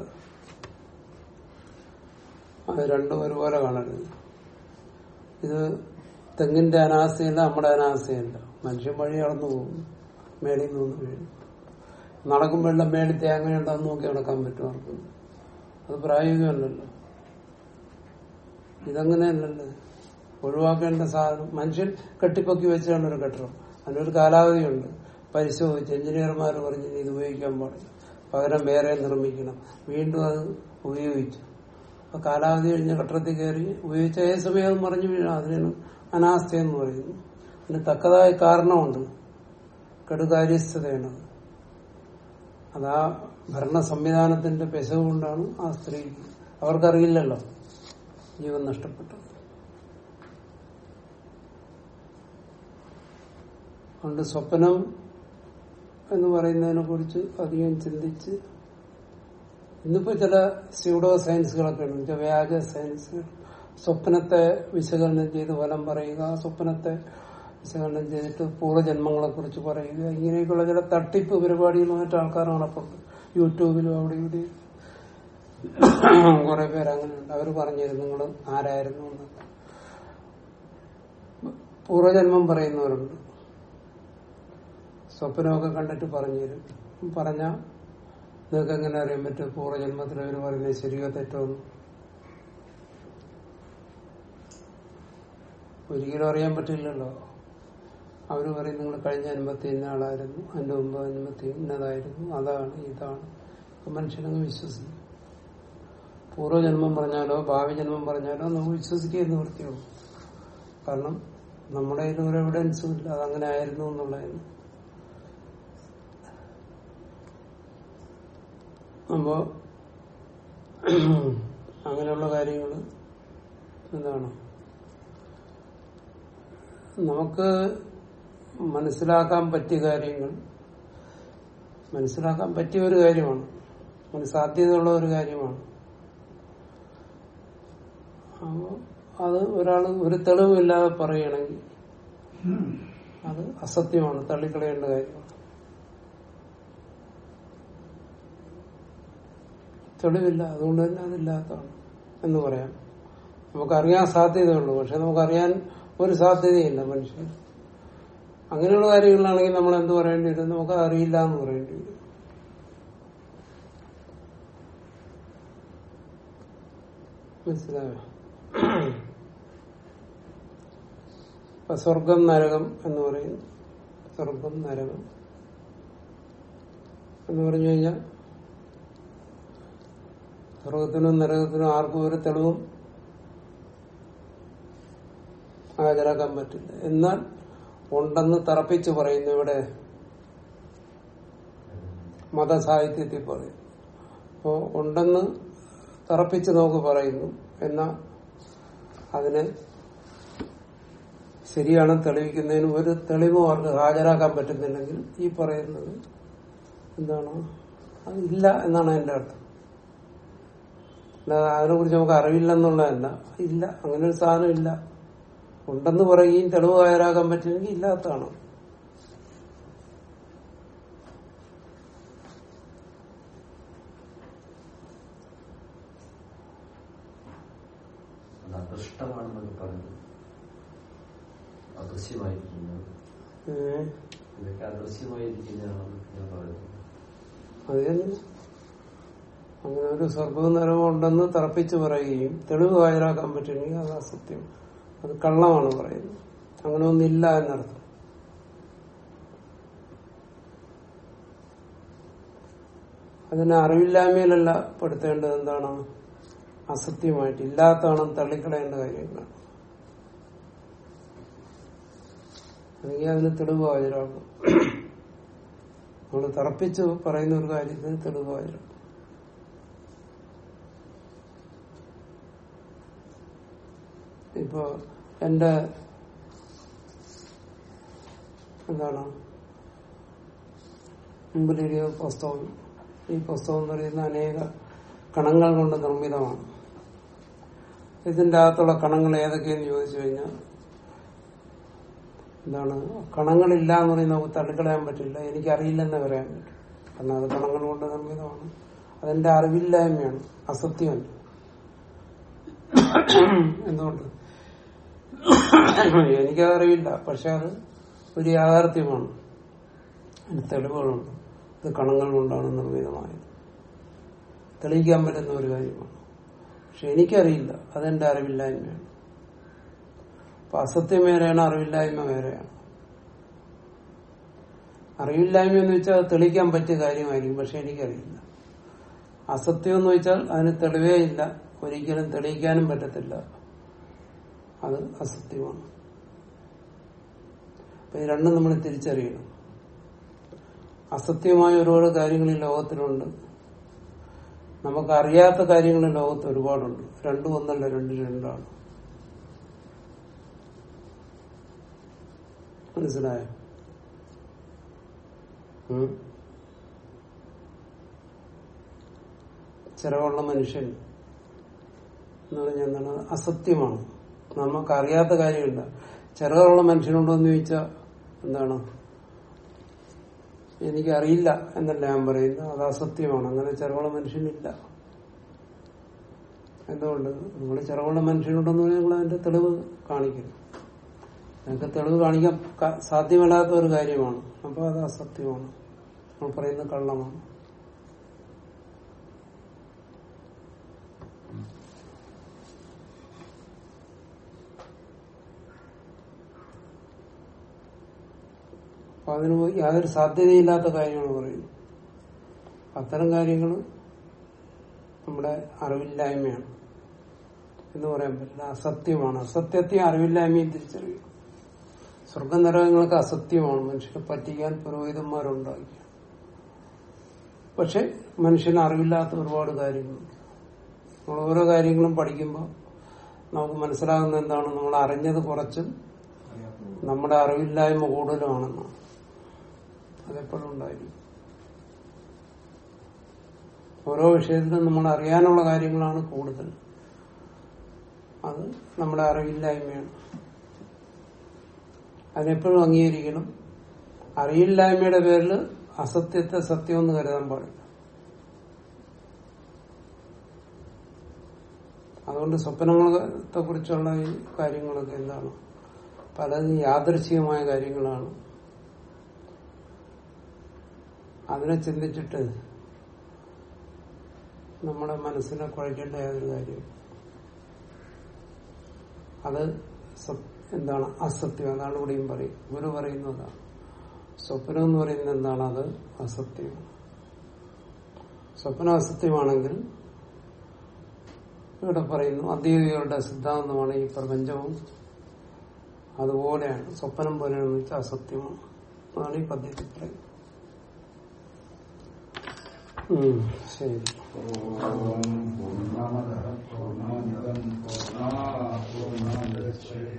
അത് രണ്ടും ഒരുപോലെ കാണരുത് ഇത് തെങ്ങിന്റെ അനാസ്ഥയല്ല നമ്മുടെ അനാസ്ഥയല്ല മനുഷ്യൻ വഴി നടന്നു പോകും മേളിൽ നിന്ന് വീഴും നടക്കുമ്പോഴെല്ലാം മേളിൽ തേങ്ങ ഉണ്ടെന്ന് നോക്കി നടക്കാൻ പറ്റും ആർക്കും അത് പ്രായോഗികമല്ലല്ലോ ഇതങ്ങനെയല്ലല്ലോ ഒഴിവാക്കേണ്ട സാധനം മനുഷ്യൻ കെട്ടിപ്പൊക്കി വെച്ചാണ് ഒരു കെട്ടിടം അതിനൊരു കാലാവധിയുണ്ട് പരിശോധിച്ച് എഞ്ചിനീയർമാർ പറഞ്ഞ് ഇനി ഇത് ഉപയോഗിക്കാൻ പാടില്ല പകരം വേറെ നിർമ്മിക്കണം വീണ്ടും അത് ഉപയോഗിച്ചു അപ്പൊ കാലാവധി കഴിഞ്ഞ കെട്ടിടത്തിൽ കയറി ഉപയോഗിച്ച ഏത് സമയം മറിഞ്ഞു വീഴാം അതിനാണ് അനാസ്ഥ എന്ന് പറയുന്നു അതിന് തക്കതായ കാരണമുണ്ട് കെടുകാര്യസ്ഥതയാണത് അതാ ഭരണ സംവിധാനത്തിന്റെ പെശവ് കൊണ്ടാണ് ആ സ്ത്രീ അവർക്കറിയില്ലല്ലോ ജീവൻ നഷ്ടപ്പെട്ടത് അതുകൊണ്ട് സ്വപ്നം എന്ന് പറയുന്നതിനെ കുറിച്ച് അധികം ചിന്തിച്ച് ഇന്നിപ്പോ ചില സ്യൂഡോ സയൻസുകളൊക്കെ ഉണ്ട് ചില വ്യാജ സയൻസുകൾ സ്വപ്നത്തെ വിശകലനം ചെയ്ത് ഫലം പറയുക സ്വപ്നത്തെ വിശകലനം ചെയ്തിട്ട് പൂർവ്വജന്മങ്ങളെ കുറിച്ച് പറയുക ഇങ്ങനെയൊക്കെയുള്ള ചില തട്ടിപ്പ് പരിപാടികളുമായിട്ട് ആൾക്കാർ നടപ്പുണ്ട് യൂട്യൂബിലും അവിടെ ഇവിടെ കുറെ പേര് അങ്ങനെയുണ്ട് അവർ പറഞ്ഞിരുന്നു നിങ്ങൾ ആരായിരുന്നു എന്ന് പൂർവ്വജന്മം പറയുന്നവരുണ്ട് സ്വപ്നമൊക്കെ കണ്ടിട്ട് പറഞ്ഞു തരും പറഞ്ഞ നിങ്ങൾക്ക് എങ്ങനെ അറിയാൻ പറ്റും പൂർവ്വജന്മത്തിൽ അവർ പറയുന്നത് ശരിയോ തെറ്റോ എന്ന് ഒരിക്കലും അറിയാൻ പറ്റില്ലല്ലോ അവര് പറയും നിങ്ങൾ കഴിഞ്ഞ ജന്മത്തിൽ ഇന്ന ആളായിരുന്നു അതിന്റെ മുമ്പ് ജന്മത്തിൽ ഇന്നതായിരുന്നു അതാണ് ഇതാണ് അപ്പൊ മനുഷ്യനങ്ങ് വിശ്വസിക്കും പൂർവ്വജന്മം പറഞ്ഞാലോ ഭാവി ജന്മം പറഞ്ഞാലോ നമുക്ക് വിശ്വസിക്കുക വൃത്തിയുള്ളൂ കാരണം നമ്മുടെ കയ്യിൽ ഒരു എവിഡൻസും ഇല്ല അതങ്ങനെ ആയിരുന്നു എന്നുള്ളതായിരുന്നു അപ്പോ അങ്ങനെയുള്ള കാര്യങ്ങൾ എന്താണ് നമുക്ക് മനസ്സിലാക്കാൻ പറ്റിയ കാര്യങ്ങൾ മനസ്സിലാക്കാൻ പറ്റിയ ഒരു കാര്യമാണ് അതിന് സാധ്യതയുള്ള ഒരു കാര്യമാണ് അപ്പോ അത് ഒരാൾ ഒരു തെളിവില്ലാതെ പറയുകയാണെങ്കിൽ അത് അസത്യമാണ് തള്ളിക്കളയേണ്ട കാര്യമാണ് തെളിവില്ല അതുകൊണ്ട് തന്നെ അതില്ലാത്തതാണ് എന്ന് പറയാം നമുക്കറിയാൻ സാധ്യതയുള്ളൂ പക്ഷെ നമുക്കറിയാൻ ഒരു സാധ്യതയില്ല മനുഷ്യൻ അങ്ങനെയുള്ള കാര്യങ്ങളിലാണെങ്കിൽ നമ്മൾ എന്ത് പറയേണ്ടി വരും നമുക്ക് അറിയില്ല എന്ന് പറയേണ്ടി വരും മനസ്സിലായോ ഇപ്പൊ സ്വർഗം നരകം എന്ന് പറയുന്നു സ്വർഗം നരകം എന്ന് പറഞ്ഞു കഴിഞ്ഞാൽ സ്വർഗത്തിനും നരകത്തിനും ആർക്കും ഒരു തെളിവും ഹാജരാക്കാൻ പറ്റില്ല എന്നാൽ ഉണ്ടെന്ന് തറപ്പിച്ച് പറയുന്നു ഇവിടെ മതസാഹിത്യത്തിൽ പറയും അപ്പോ ഉണ്ടെന്ന് തറപ്പിച്ച് നമുക്ക് പറയുന്നു എന്നാൽ അതിനെ ശരിയാണ് തെളിയിക്കുന്നതിന് ഒരു തെളിവും അവർക്ക് ഹാജരാക്കാൻ പറ്റുന്നില്ലെങ്കിൽ ഈ പറയുന്നത് എന്താണ് അതില്ല എന്നാണ് എന്റെ അർത്ഥം അല്ലാതെ അതിനെ കുറിച്ച് നമുക്ക് അറിവില്ലെന്നുള്ളതല്ല ഇല്ല അങ്ങനെ ഒരു സാധനം ഇല്ല ഉണ്ടെന്ന് പറയുകയും തെളിവ് ഹാജരാക്കാൻ പറ്റുമെങ്കിൽ ഇല്ലാത്തതാണ് അത് അദൃഷ്ടമാണെന്നൊക്കെ പറഞ്ഞു അദൃശ്യമായിരിക്കുന്നത് ഏഹ് ഇതൊക്കെ അദൃശ്യമായിരിക്കുന്നതാണെന്ന് ഞാൻ പറയുന്നു അത് തന്നെ അങ്ങനെ ഒരു സ്വർഗവും നരവും ഉണ്ടെന്ന് തറപ്പിച്ച് പറയുകയും തെളിവ് ഹാജരാക്കാൻ പറ്റുമെങ്കിൽ അത് അസത്യം അത് കള്ളമാണ് പറയുന്നത് അങ്ങനെ ഒന്നില്ല എന്നർത്ഥം അതിനെ അറിവില്ലായ്മയിലല്ല പെടുത്തേണ്ടത് എന്താണ് അസത്യമായിട്ട് ഇല്ലാത്തതാണ് തള്ളിക്കളയേണ്ട കാര്യങ്ങളാണ് അല്ലെങ്കിൽ അതിന് തെളിവ് ഹാജരാക്കും നമ്മൾ തറപ്പിച്ച് പറയുന്ന ഒരു കാര്യത്തിന് തെളിവ് ഹാജരാക്കും ഇപ്പോ എന്റെ എന്താണ് മുമ്പിലെഴുതിയ പുസ്തകം ഈ പുസ്തകം എന്ന് പറയുന്ന അനേക കണങ്ങൾ കൊണ്ട് നിർമ്മിതമാണ് ഇതിന്റെ അകത്തുള്ള കണങ്ങൾ ഏതൊക്കെയെന്ന് ചോദിച്ചു കഴിഞ്ഞാൽ എന്താണ് കണങ്ങളില്ല എന്ന് പറയുന്നത് നമുക്ക് തള്ളിക്കളയാൻ പറ്റില്ല എനിക്കറിയില്ലെന്ന് പറയാൻ പറ്റും കാരണം അത് കണങ്ങൾ കൊണ്ട് നിർമ്മിതമാണ് അതെന്റെ അറിവില്ലായ്മയാണ് അസത്യമല്ല എന്തുകൊണ്ട് എനിക്കതറിയില്ല പക്ഷെ അത് ഒരു യാഥാർത്ഥ്യമാണ് അതിന് തെളിവുകളുണ്ട് ഇത് കണങ്ങൾ കൊണ്ടാണ് നിർമ്മിതമായത് തെളിയിക്കാൻ പറ്റുന്ന ഒരു കാര്യമാണ് പക്ഷെ എനിക്കറിയില്ല അതെന്റെ അറിവില്ലായ്മയാണ് അപ്പൊ അസത്യം വേറെയാണ് അറിവില്ലായ്മ വേറെയാണ് അറിവില്ലായ്മ എന്ന് വെച്ചാൽ അത് തെളിയിക്കാൻ പറ്റിയ കാര്യമായിരിക്കും പക്ഷെ എനിക്കറിയില്ല അസത്യം എന്ന് വെച്ചാൽ അതിന് തെളിവേ ഇല്ല ഒരിക്കലും തെളിയിക്കാനും പറ്റത്തില്ല അത് അസത്യമാണ് അപ്പൊ ഇത് രണ്ടും നമ്മൾ തിരിച്ചറിയണം അസത്യമായ ഒരുപാട് കാര്യങ്ങൾ ഈ ലോകത്തിലുണ്ട് നമുക്കറിയാത്ത കാര്യങ്ങൾ ഈ ലോകത്ത് ഒരുപാടുണ്ട് രണ്ടും ഒന്നല്ല രണ്ട് രണ്ടാണ് മനസ്സിലായോ ഉം. ചിറകുള്ള മനുഷ്യൻ എന്ന് പറഞ്ഞാൽ എന്താണ് അസത്യമാണ് നമുക്കറിയാത്ത കാര്യമില്ല ചിറകുള്ള മനുഷ്യനുണ്ടോ എന്ന് ചോദിച്ചാൽ എന്താണ് എനിക്കറിയില്ല എന്നല്ല ഞാൻ പറയുന്നത് അത് അസത്യമാണ് അങ്ങനെ ചിറകുള്ള മനുഷ്യനില്ല എന്തുകൊണ്ട് നിങ്ങൾ ചിറകുള്ള മനുഷ്യനുണ്ടെന്ന് പറഞ്ഞാൽ നിങ്ങൾ അതിന്റെ തെളിവ് കാണിക്കുന്നു നിങ്ങൾക്ക് തെളിവ് കാണിക്കാൻ ക- സാധ്യമല്ലാത്ത ഒരു കാര്യമാണ് അപ്പൊ അത് അസത്യമാണ് നമ്മൾ പറയുന്നത് കള്ളമാണ് അപ്പൊ അതിന് യാതൊരു സാധ്യതയില്ലാത്ത കാര്യമാണ് പറയുന്നത് അത്തരം കാര്യങ്ങൾ നമ്മുടെ അറിവില്ലായ്മയാണ് എന്ന് പറയാൻ പറ്റില്ല അസത്യമാണ് അസത്യത്തെ അറിവില്ലായ്മയും തിരിച്ചറിയും സ്വർഗനരകങ്ങൾക്ക് അസത്യമാണ് മനുഷ്യനെ പറ്റിക്കാൻ പുരോഹിതന്മാരുണ്ടാക്കി പക്ഷെ മനുഷ്യന് അറിവില്ലാത്ത ഒരുപാട് കാര്യങ്ങളുണ്ട് നമ്മൾ ഓരോ കാര്യങ്ങളും പഠിക്കുമ്പോൾ നമുക്ക് മനസ്സിലാകുന്ന എന്താണ് നമ്മൾ അറിഞ്ഞത് കുറച്ചും നമ്മുടെ അറിവില്ലായ്മ കൂടുതലുമാണെന്നാണ് അതെപ്പോഴും ഉണ്ടായിരിക്കും ഓരോ വിഷയത്തിലും നമ്മൾ അറിയാനുള്ള കാര്യങ്ങളാണ് കൂടുതൽ അത് നമ്മുടെ അറിവില്ലായ്മയാണ് അതിനെപ്പോഴും അംഗീകരിക്കണം അറിയില്ലായ്മയുടെ പേരിൽ അസത്യത്തെ സത്യമെന്ന് കരുതാൻ പാടില്ല അതുകൊണ്ട് സ്വപ്നങ്ങളെ കുറിച്ചുള്ള ഈ കാര്യങ്ങളൊക്കെ എന്താണ് പലതും യാദൃശ്ചികമായ കാര്യങ്ങളാണ് അതിനെ ചിന്തിച്ചിട്ട് നമ്മുടെ മനസ്സിനെ കുഴക്കേണ്ട യാതൊരു കാര്യവും അത് സ- എന്താണ് അസത്യം അതാണ് ഇവിടെയും പറയും ഗുരു പറയുന്നതാണ് സ്വപ്നം എന്ന് പറയുന്നത് എന്താണ് അത് അസത്യം സ്വപ്നം അസത്യമാണെങ്കിൽ ഇവിടെ പറയുന്നു അദ്വൈതികളുടെ സിദ്ധാന്തമാണ് ഈ പ്രപഞ്ചവും അതുപോലെയാണ് സ്വപ്നം പോലെയാണെന്ന് വെച്ചാൽ അസത്യമാണ് അതാണ് ഈ പദ്ധതി പറയുന്നത് ഉം, ശരി പൂർണ്ണമത പൂർണ്ണമിതം പൂർണ്ണ പൂർണ്ണ